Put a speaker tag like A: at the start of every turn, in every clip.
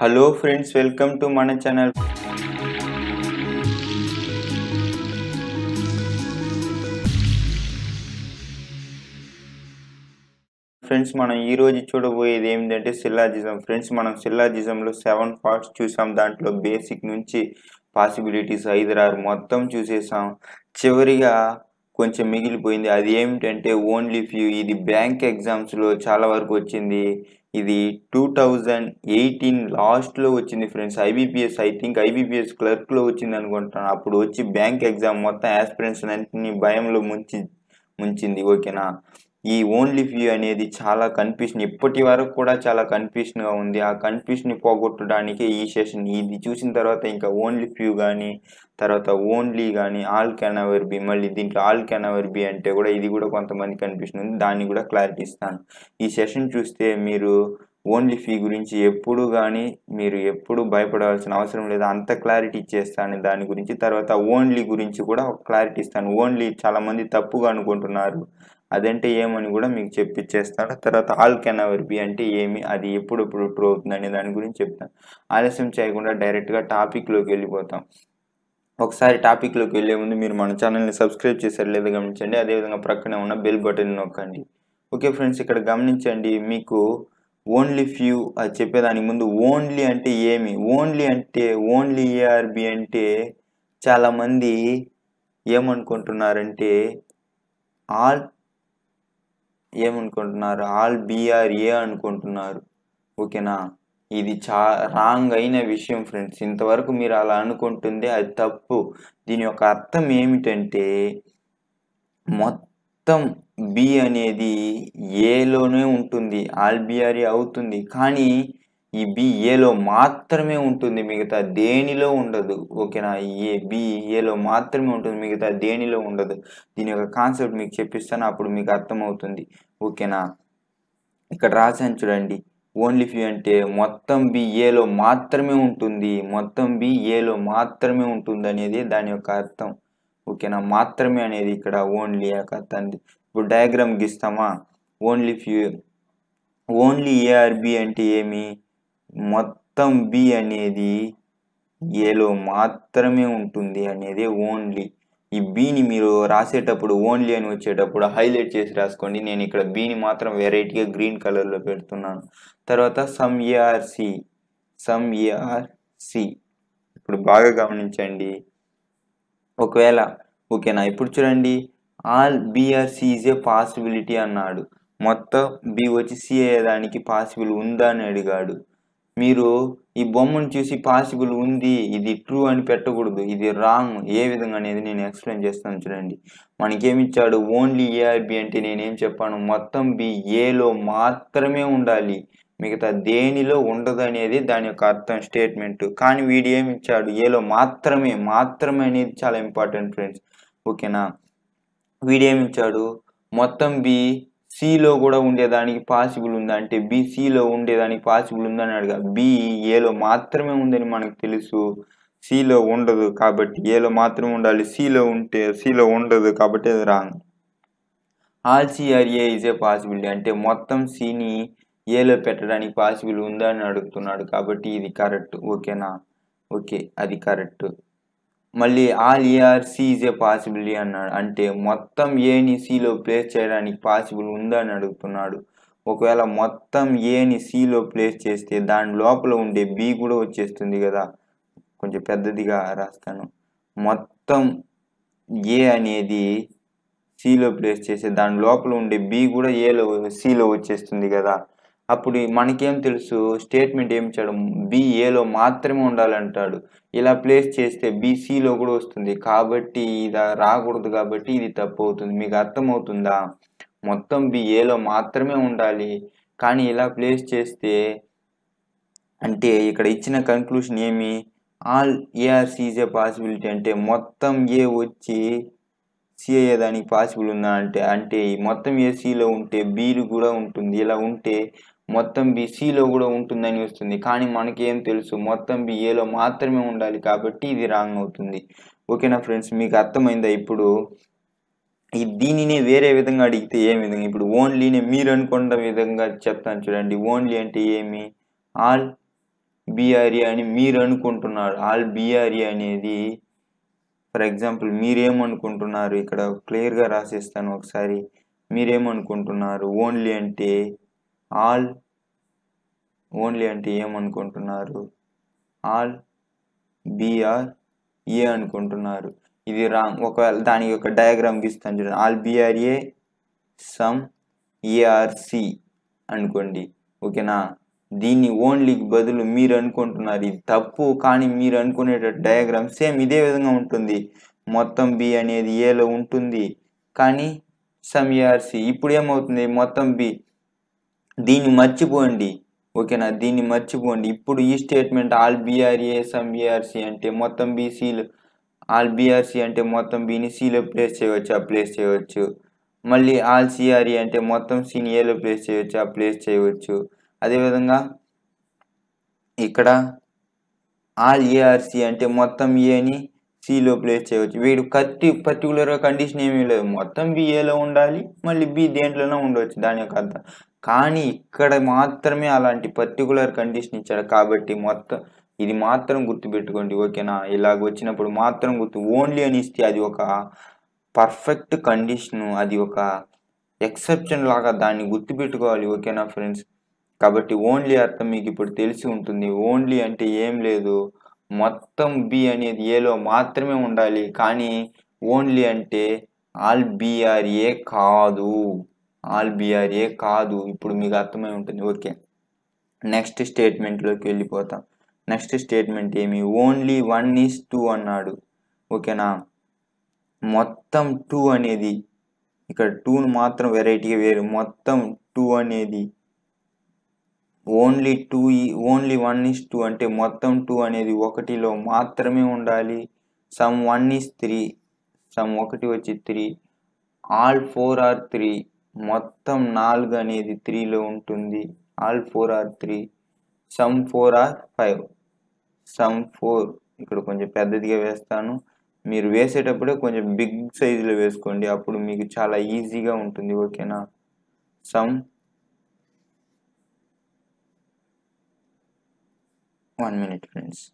A: Hello friends welcome to మన channel friends మనం ఈ రోజు చూడబోయేది ఏంటంటే సిల్లాజిజం ఫ్రెండ్స్ మనం సిల్లాజిజంలో సెవెన్ పార్ట్స్ చూసాం దాంట్లో బేసిక్ నుంచి పాసిబిలిటీస్ ఐదురారు మొత్తం చూసేసాం చివరిగా కొంచెం మిగిలిపోయింది అది ఏమిటంటే ఓన్లీ ఫ్యూ ఇది బ్యాంక్ ఎగ్జామ్స్లో చాలా వరకు వచ్చింది ఇది టూ థౌజండ్ ఎయిటీన్ లాస్ట్లో వచ్చింది friends IBPS I think IBPS క్లర్క్లో వచ్చింది అనుకుంటున్నాను అప్పుడు వచ్చి బ్యాంక్ ఎగ్జామ్ మొత్తం యాస్పిరెంట్స్ అన్నింటినీ భయంలో ముంచి ముంచింది ఓకేనా ఈ ఓన్లీ వ్యూ అనేది చాలా కన్ఫ్యూషన్ ఇప్పటి వరకు కూడా చాలా కన్ఫ్యూషన్గా ఉంది ఆ కన్ఫ్యూషన్ పోగొట్టడానికి ఈ సెషన్ ఇది చూసిన తర్వాత ఇంకా ఓన్లీ వ్యూ కానీ తర్వాత ఓన్లీ కానీ ఆల్ కెన్ అవర్ బి మళ్ళీ దీంట్లో ఆల్ కెన్ అవర్ బి అంటే కూడా ఇది కూడా కొంతమంది కన్ఫ్యూషన్ ఉంది దాన్ని కూడా క్లారిటీ ఇస్తాను ఈ సెషన్ చూస్తే మీరు ఓన్లీ ఫీ గురించి ఎప్పుడు కానీ మీరు ఎప్పుడు భయపడవలసిన అవసరం లేదు అంత క్లారిటీ ఇచ్చేస్తాను దాని గురించి తర్వాత ఓన్లీ గురించి కూడా ఒక క్లారిటీ ఇస్తాను ఓన్లీ చాలామంది తప్పుగా అనుకుంటున్నారు అదంటే ఏమని కూడా మీకు చెప్పిచ్చేస్తాను తర్వాత ఆల్ కెన్ అవర్ బి అంటే ఏమి అది ఎప్పుడెప్పుడు ట్రూ అవుతుంది అనే దాని గురించి చెప్తాను ఆలస్యం చేయకుండా డైరెక్ట్గా టాపిక్లోకి వెళ్ళిపోతాం ఒకసారి టాపిక్లోకి వెళ్ళే ముందు మీరు మన ఛానల్ని సబ్స్క్రైబ్ చేశారు లేదా గమనించండి అదేవిధంగా ప్రక్కనే ఉన్న బెల్ బటన్ నొక్కండి ఓకే ఫ్రెండ్స్ ఇక్కడ గమనించండి మీకు ఓన్లీ ఫ్యూ అది చెప్పేదానికి ముందు ఓన్లీ అంటే ఏమి ఓన్లీ అంటే ఓన్లీ ఏఆర్బి అంటే చాలామంది ఏమనుకుంటున్నారంటే ఆల్ ఏమనుకుంటున్నారు ఆల్ బీఆర్ఏ అనుకుంటున్నారు ఓకేనా ఇది చా రాంగ్ అయిన విషయం ఫ్రెండ్స్ ఇంతవరకు మీరు అలా అనుకుంటుందే అది తప్పు దీని యొక్క అర్థం ఏమిటంటే మొత్తం బి అనేది ఏలోనే ఉంటుంది ఆల్ బీఆర్ఏ అవుతుంది కానీ ఈ బి ఏలో మాత్రమే ఉంటుంది మిగతా దేనిలో ఉండదు ఓకేనా ఏ బి ఏలో మాత్రమే ఉంటుంది మిగతా దేనిలో ఉండదు దీని యొక్క కాన్సెప్ట్ మీకు చెప్పిస్తాను అప్పుడు మీకు అర్థమవుతుంది ఓకేనా ఇక్కడ రాశాను చూడండి ఓన్లీ ఫ్యూ అంటే మొత్తం బి ఏలో మాత్రమే ఉంటుంది మొత్తం బి ఏలో మాత్రమే ఉంటుంది అనేది దాని యొక్క అర్థం ఓకేనా మాత్రమే అనేది ఇక్కడ ఓన్లీ యొక్క అర్థం ఇప్పుడు డయాగ్రామ్ గీస్తామా ఓన్లీ ఫ్యూ ఓన్లీ ఏఆర్బి అంటే ఏమి మొత్తం బి అనేది ఏలో మాత్రమే ఉంటుంది అనేది ఓన్లీ ఈ బీని మీరు రాసేటప్పుడు ఓన్లీ అని వచ్చేటప్పుడు హైలైట్ చేసి రాసుకోండి నేను ఇక్కడ బీని మాత్రం వెరైటీగా గ్రీన్ కలర్లో పెడుతున్నాను తర్వాత సమ్ ఏఆర్సి సమ్ ఏఆర్సి ఇప్పుడు బాగా గమనించండి ఒకవేళ ఓకేనా ఇప్పుడు చూడండి all BRC is a possibility అన్నాడు మొత్తం బి వచ్చి సి అయ్యేదానికి పాసిబుల్ ఉందా అని అడిగాడు మీరు ఈ బొమ్మను చూసి పాసిబుల్ ఉంది ఇది ట్రూ అని పెట్టకూడదు ఇది రాంగ్ ఏ విధంగా అనేది నేను ఎక్స్ప్లెయిన్ చేస్తాను చూడండి మనకేమిచ్చాడు ఓన్లీ ఏఆర్బి అంటే నేనేం చెప్పాను మొత్తం బి ఏలో మాత్రమే ఉండాలి మిగతా దేనిలో ఉండదు అనేది దాని యొక్క అర్థం స్టేట్మెంట్ కానీ వీడు ఏమి ఇచ్చాడు ఏలో మాత్రమే మాత్రమే అనేది చాలా ఇంపార్టెంట్ ఫ్రెండ్స్ ఓకేనా వీడేమి ఇచ్చాడు మొత్తం బి సిలో కూడా ఉండేదానికి పాసిబుల్ ఉందా అంటే బి సిలో ఉండేదానికి పాసిబుల్ ఉందని అడగా బి ఏలో మాత్రమే ఉందని మనకు తెలుసు సిలో ఉండదు కాబట్టి ఏలో మాత్రమే ఉండాలి సిలో ఉంటే సిలో ఉండదు కాబట్టి అది wrong all CRA is a possibility అంటే మొత్తం సిని ఏలో పెట్టడానికి పాసిబుల్ ఉందా అని అడుగుతున్నాడు కాబట్టి ఇది కరెక్ట్ ఓకేనా ఓకే అది కరెక్ట్ మళ్ళీ all ARC is a possibility అన్నాడు అంటే మొత్తం ఏని సిలో ప్లేస్ చేయడానికి పాసిబుల్ ఉందా అని అడుగుతున్నాడు ఒకవేళ మొత్తం ఏని సిలో ప్లేస్ చేస్తే దాని లోపల ఉండే బి కూడా వచ్చేస్తుంది కదా కొంచెం పెద్దదిగా రాస్తాను మొత్తం ఏ అనేది సిలో ప్లేస్ చేస్తే దాని లోపల ఉండే బి కూడా ఏలో సిలో వచ్చేస్తుంది కదా అప్పుడు మనకేం తెలుసు స్టేట్మెంట్ ఏమి ఇచ్చాడు బి ఏలో మాత్రమే ఉండాలంటాడు ఇలా ప్లేస్ చేస్తే బీసీలో కూడా వస్తుంది కాబట్టి ఇది రాకూడదు కాబట్టి ఇది తప్పు అవుతుంది మీకు అర్థమవుతుందా మొత్తం బి ఏలో మాత్రమే ఉండాలి కానీ ఇలా ప్లేస్ చేస్తే అంటే ఇక్కడ ఇచ్చిన కన్క్లూషన్ ఏమి all ARC is a possibility అంటే మొత్తం ఏ వచ్చి సి అయ్యేదానికి పాసిబుల్ ఉందా అంటే అంటే మొత్తం ఏ సిలో ఉంటే బీలు కూడా ఉంటుంది ఇలా ఉంటే మొత్తం బి సిలో కూడా ఉంటుందని వస్తుంది కానీ మనకేం తెలుసు మొత్తం బి ఏలో మాత్రమే ఉండాలి కాబట్టి ఇది రాంగ్ అవుతుంది ఓకేనా ఫ్రెండ్స్ మీకు అర్థమైందా ఇప్పుడు ఈ దీనిని వేరే విధంగా అడిగితే ఏ విధంగా ఇప్పుడు ఓన్లీని మీరు అనుకున్న విధంగా చెప్తాను చూడండి ఓన్లీ అంటే ఏమి ఆల్ బీఆర్ఏ అని మీరు అనుకుంటున్నారు ఆల్ బీఆర్ఏ అనేది ఫర్ ఎగ్జాంపుల్ మీరేమనుకుంటున్నారు ఇక్కడ క్లియర్గా రాసేస్తాను ఒకసారి మీరేమనుకుంటున్నారు ఓన్లీ అంటే ఆల్ ఓన్లీ అంటే ఏమనుకుంటున్నారు ఆల్ బిఆర్ ఏ అనుకుంటున్నారు ఇది రాంగ్ ఒకవేళ దానికి ఒక డయాగ్రామ్ గీస్తాను చూడండి ఆల్ బిఆర్ఏ సమ్ ఏఆర్సి అనుకోండి ఓకేనా దీన్ని ఓన్లీకి బదులు మీరు అనుకుంటున్నారు ఇది తప్పు కానీ మీరు అనుకునేటట్టు డయాగ్రామ్ సేమ్ ఇదే విధంగా ఉంటుంది మొత్తం బి అనేది ఏలో ఉంటుంది కానీ సమ్ ఏఆర్సి ఇప్పుడు ఏమవుతుంది మొత్తం బి దీన్ని మర్చిపోండి ఓకేనా దీన్ని మర్చిపోండి ఇప్పుడు ఈ statement all BRA some ARC అంటే మొత్తం బీసీలు ఆల్ బీఆర్సి అంటే మొత్తం బీని సిలో ప్లేస్ చేయవచ్చు ఆ ప్లేస్ చేయవచ్చు మళ్ళీ ఆల్ సిఆర్ఈ అంటే మొత్తం సిని ఏలో ప్లేస్ చేయవచ్చు ఆ ప్లేస్ చేయవచ్చు అదేవిధంగా ఇక్కడ ఆల్ ఏఆర్సి అంటే మొత్తం ఏని సిలో ప్లేస్ చేయవచ్చు వీడు కత్తి పర్టికులర్గా కండిషన్ ఏమీ లేదు మొత్తం బి ఏలో ఉండాలి మళ్ళీ బి దేంట్లోనే ఉండవచ్చు దాని యొక్క అర్థం కానీ ఇక్కడ మాత్రమే అలాంటి పర్టికులర్ కండిషన్ ఇచ్చాడు కాబట్టి మొత్తం ఇది మాత్రం గుర్తుపెట్టుకోండి ఓకేనా ఇలాగ వచ్చినప్పుడు మాత్రం గుర్తు ఓన్లీ అని ఇస్తే అది ఒక పర్ఫెక్ట్ కండిషను అది ఒక ఎక్సెప్షన్ లాగా దాన్ని గుర్తుపెట్టుకోవాలి ఓకేనా ఫ్రెండ్స్ కాబట్టి ఓన్లీ అర్థం మీకు ఇప్పుడు తెలిసి ఉంటుంది ఓన్లీ అంటే ఏం లేదు మొత్తం బి అనేది ఏలో మాత్రమే ఉండాలి కానీ ఓన్లీ అంటే ఆల్ బిఆర్ఏ కాదు ఆల్ బిఆర్ఏ కాదు ఇప్పుడు మీకు అర్థమై ఉంటుంది ఓకే నెక్స్ట్ స్టేట్మెంట్లోకి వెళ్ళిపోతాం నెక్స్ట్ స్టేట్మెంట్ ఏమి ఓన్లీ వన్ ఈస్ టూ అన్నాడు ఓకేనా మొత్తం టూ అనేది ఇక్కడ టూను మాత్రం వెరైటీగా వేరు మొత్తం టూ అనేది only two only one is two అంటే మొత్తం టూ అనేది ఒకటిలో మాత్రమే ఉండాలి సమ్ వన్ ఈస్ త్రీ సమ్ ఒకటి వచ్చి three all four are three మొత్తం నాలుగు అనేది త్రీలో ఉంటుంది all four are three some four are five some four ఇక్కడ కొంచెం పెద్దదిగా వేస్తాను మీరు వేసేటప్పుడే కొంచెం బిగ్ సైజులో వేసుకోండి అప్పుడు మీకు చాలా ఈజీగా ఉంటుంది ఓకేనా some one minute friends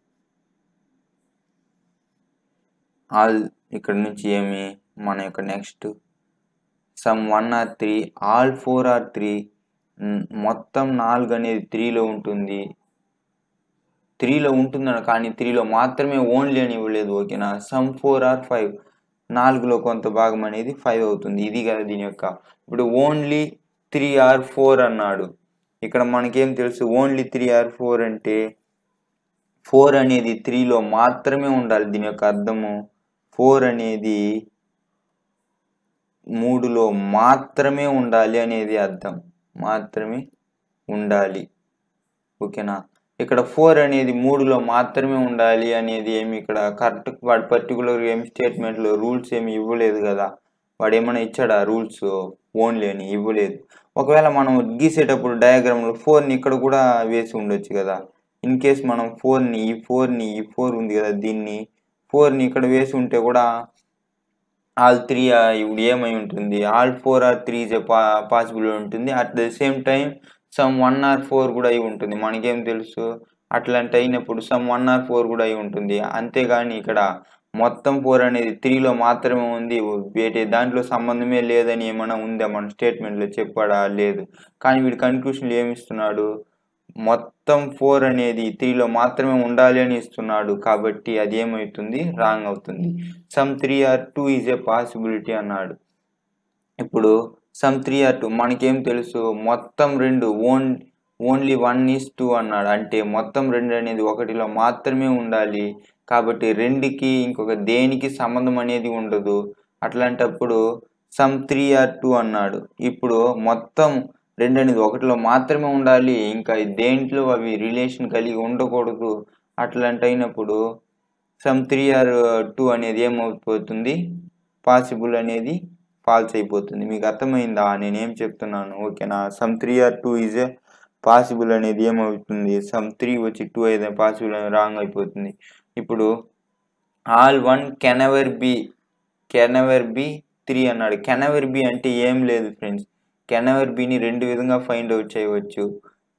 A: all ఇక్కడ నుంచి ఏమి మన యొక్క next some one are three all four are three మొత్తం నాలుగు అనేది త్రీలో ఉంటుంది త్రీలో ఉంటుందని కానీ త్రీలో మాత్రమే ఓన్లీ అని ఇవ్వలేదు ఓకేనా సమ్ ఫోర్ ఆర్ ఫైవ్ నాలుగులో కొంత భాగం అనేది ఫైవ్ అవుతుంది ఇది కదా దీని యొక్క ఇప్పుడు ఓన్లీ త్రీ ఆర్ ఫోర్ అన్నాడు ఇక్కడ మనకేం తెలుసు ఓన్లీ త్రీ ఆర్ ఫోర్ అంటే ఫోర్ అనేది త్రీలో మాత్రమే ఉండాలి దీని యొక్క అర్థము ఫోర్ అనేది మూడులో మాత్రమే ఉండాలి అనేది అర్థం మాత్రమే ఉండాలి ఓకేనా ఇక్కడ ఫోర్ అనేది మూడులో మాత్రమే ఉండాలి అనేది ఏమి ఇక్కడ కరెక్ట్ వాడు పర్టికులర్ ఏమి స్టేట్మెంట్లో రూల్స్ ఏమి ఇవ్వలేదు కదా వాడు ఏమైనా ఇచ్చాడా రూల్స్ ఓన్లీ అని ఇవ్వలేదు ఒకవేళ మనం గీసేటప్పుడు డయాగ్రామ్లో ఫోర్ని ఇక్కడ కూడా వేసి ఉండొచ్చు కదా ఇన్ కేస్ మనం ఫోర్ని ఈ ఫోర్ని ఈ ఫోర్ ఉంది కదా దీన్ని ఫోర్ని ఇక్కడ వేసి ఉంటే కూడా ఆల్ త్రీ ఇప్పుడు ఏమై ఉంటుంది all four are three is పా పాసిబుల్ ఉంటుంది at the same time some one are four కూడా అయి ఉంటుంది మనకేం తెలుసు అట్లాంటి అయినప్పుడు సమ్ వన్ ఆర్ ఫోర్ కూడా అయి ఉంటుంది అంతేగాని ఇక్కడ మొత్తం ఫోర్ అనేది త్రీలో మాత్రమే ఉంది వేరే దాంట్లో సంబంధమే లేదని ఏమైనా ఉందా మన స్టేట్మెంట్లో చెప్పాడా లేదు కానీ వీడి కన్క్లూషన్లు ఏమి ఇస్తున్నాడు మొత్తం ఫోర్ అనేది త్రీలో మాత్రమే ఉండాలి అని ఇస్తున్నాడు కాబట్టి అది ఏమవుతుంది రాంగ్ అవుతుంది some three are two is a possibility అన్నాడు ఇప్పుడు సమ్ త్రీ ఆర్ టూ మనకేం తెలుసు మొత్తం రెండు ఓన్ ఓన్లీ వన్ ఈస్ టూ అన్నాడు అంటే మొత్తం రెండు అనేది ఒకటిలో మాత్రమే ఉండాలి కాబట్టి రెండుకి ఇంకొక దేనికి సంబంధం అనేది ఉండదు అట్లాంటప్పుడు సమ్ త్రీ ఆర్ టూ అన్నాడు ఇప్పుడు మొత్తం రెండు అనేది ఒకటిలో మాత్రమే ఉండాలి ఇంకా దేంట్లో అవి రిలేషన్ కలిగి ఉండకూడదు అట్లాంటి అయినప్పుడు సమ్ త్రీ ఆర్ టూ అనేది ఏమైపోతుంది పాసిబుల్ అనేది ఫాల్స్ అయిపోతుంది మీకు అర్థమైందా నేనేం చెప్తున్నాను ఓకేనా some three are two is a possible అనేది ఏమవుతుంది సమ్ త్రీ వచ్చి టూ అయితే పాసిబుల్ అని రాంగ్ అయిపోతుంది ఇప్పుడు all one can ever be can ever be three అన్నాడు కెన్ ఎవర్ బి అంటే ఏం లేదు ఫ్రెండ్స్ కెన్ ఎవర్ బిని రెండు విధంగా ఫైండ్ అవుట్ చేయవచ్చు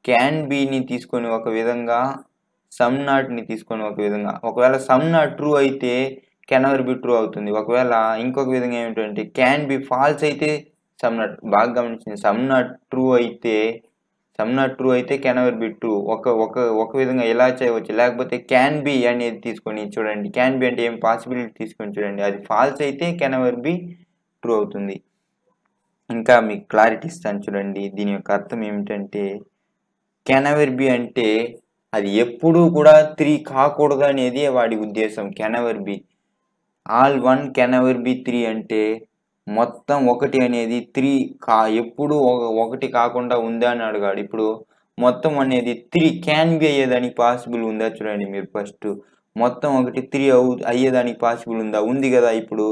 A: క్యాన్ బిని తీసుకొని ఒక విధంగా సమ్ నాట్ని తీసుకొని ఒక విధంగా ఒకవేళ సమ్ నాట్ ట్రూ అయితే కెనవర్ బి ట్రూ అవుతుంది ఒకవేళ ఇంకొక విధంగా ఏమిటంటే క్యాన్ బి ఫాల్స్ అయితే సమ్ నాట్ బాగా గమనించింది సమ్ నాట్ ట్రూ అయితే సమ్ నాట్ ట్రూ అయితే కెనవర్ బి ట్రూ ఒక ఒక ఒక విధంగా ఎలా చేయవచ్చు లేకపోతే క్యాన్ బి అనేది తీసుకొని చూడండి క్యాన్ బి అంటే ఏం పాసిబిలిటీ తీసుకొని చూడండి అది ఫాల్స్ అయితే కెనవర్ బి ట్రూ అవుతుంది ఇంకా మీకు క్లారిటీ ఇస్తాను చూడండి దీని యొక్క అర్థం ఏమిటంటే కెనవర్ బి అంటే అది ఎప్పుడూ కూడా త్రీ కాకూడదు అనేది వాడి ఉద్దేశం can ever be all one can ever be three అంటే మొత్తం ఒకటి అనేది త్రీ కా ఎప్పుడు ఒక- ఒకటి కాకుండా ఉందా అని అడిగాడు ఇప్పుడు మొత్తం అనేది త్రీ క్యాన్ బి అయ్యేదానికి పాసిబుల్ ఉందా చూడండి మీరు ఫస్ట్ మొత్తం ఒకటి త్రీ అవు అయ్యేదానికి పాసిబుల్ ఉందా ఉంది కదా ఇప్పుడు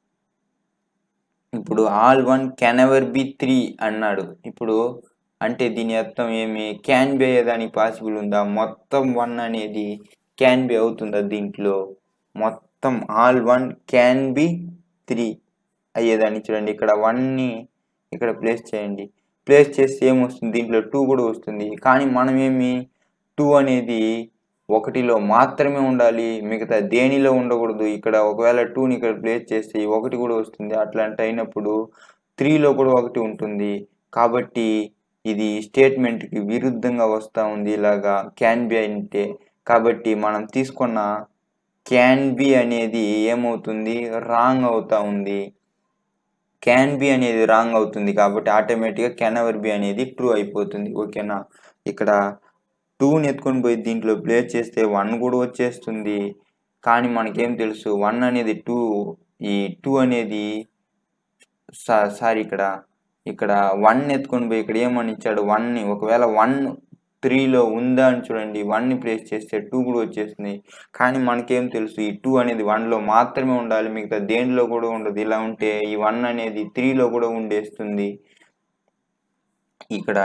A: ఇప్పుడు all one can ever be three అన్నాడు ఇప్పుడు అంటే దీని అర్థం ఏమి క్యాన్ బి అయ్యేదానికి పాసిబుల్ ఉందా మొత్తం వన్ అనేది క్యాన్ బి అవుతుందా దీంట్లో మొత్తం all one can be three అయ్యేదాన్ని చూడండి ఇక్కడ వన్ని ఇక్కడ ప్లేస్ చేయండి ప్లేస్ చేస్తే ఏమొస్తుంది దీంట్లో టూ కూడా వస్తుంది కానీ మనం ఏమి టూ అనేది ఒకటిలో మాత్రమే ఉండాలి మిగతా దేనిలో ఉండకూడదు ఇక్కడ ఒకవేళ టూని ఇక్కడ ప్లేస్ చేస్తే ఈ ఒకటి కూడా వస్తుంది అట్లాంటి అయినప్పుడు త్రీలో కూడా ఒకటి ఉంటుంది కాబట్టి ఇది స్టేట్మెంట్కి విరుద్ధంగా వస్తూ ఉంది ఇలాగా క్యాన్ బి అంటే కాబట్టి మనం తీసుకున్న క్యాన్ బి అనేది ఏమవుతుంది రాంగ్ అవుతా ఉంది క్యాన్ బి అనేది రాంగ్ అవుతుంది కాబట్టి ఆటోమేటిక్గా కెన్ ఎవర్ బి అనేది ట్రూ అయిపోతుంది ఓకేనా ఇక్కడ టూని ఎత్తుకొని పోయి దీంట్లో ప్లేస్ చేస్తే వన్ కూడా వచ్చేస్తుంది కానీ మనకేం తెలుసు వన్ అనేది టూ ఈ టూ అనేది సారీ ఇక్కడ ఇక్కడ వన్ ఎత్తుకొని పోయి ఇక్కడ ఏమని ఇచ్చాడు వన్ని ఒకవేళ వన్ త్రీలో ఉందా అని చూడండి వన్ని ప్లేస్ చేస్తే టూ కూడా వచ్చేస్తుంది కానీ మనకేం తెలుసు ఈ టూ అనేది వన్లో మాత్రమే ఉండాలి మిగతా దేనిలో కూడా ఉండదు ఇలా ఉంటే ఈ వన్ అనేది త్రీలో కూడా ఉండేస్తుంది ఇక్కడ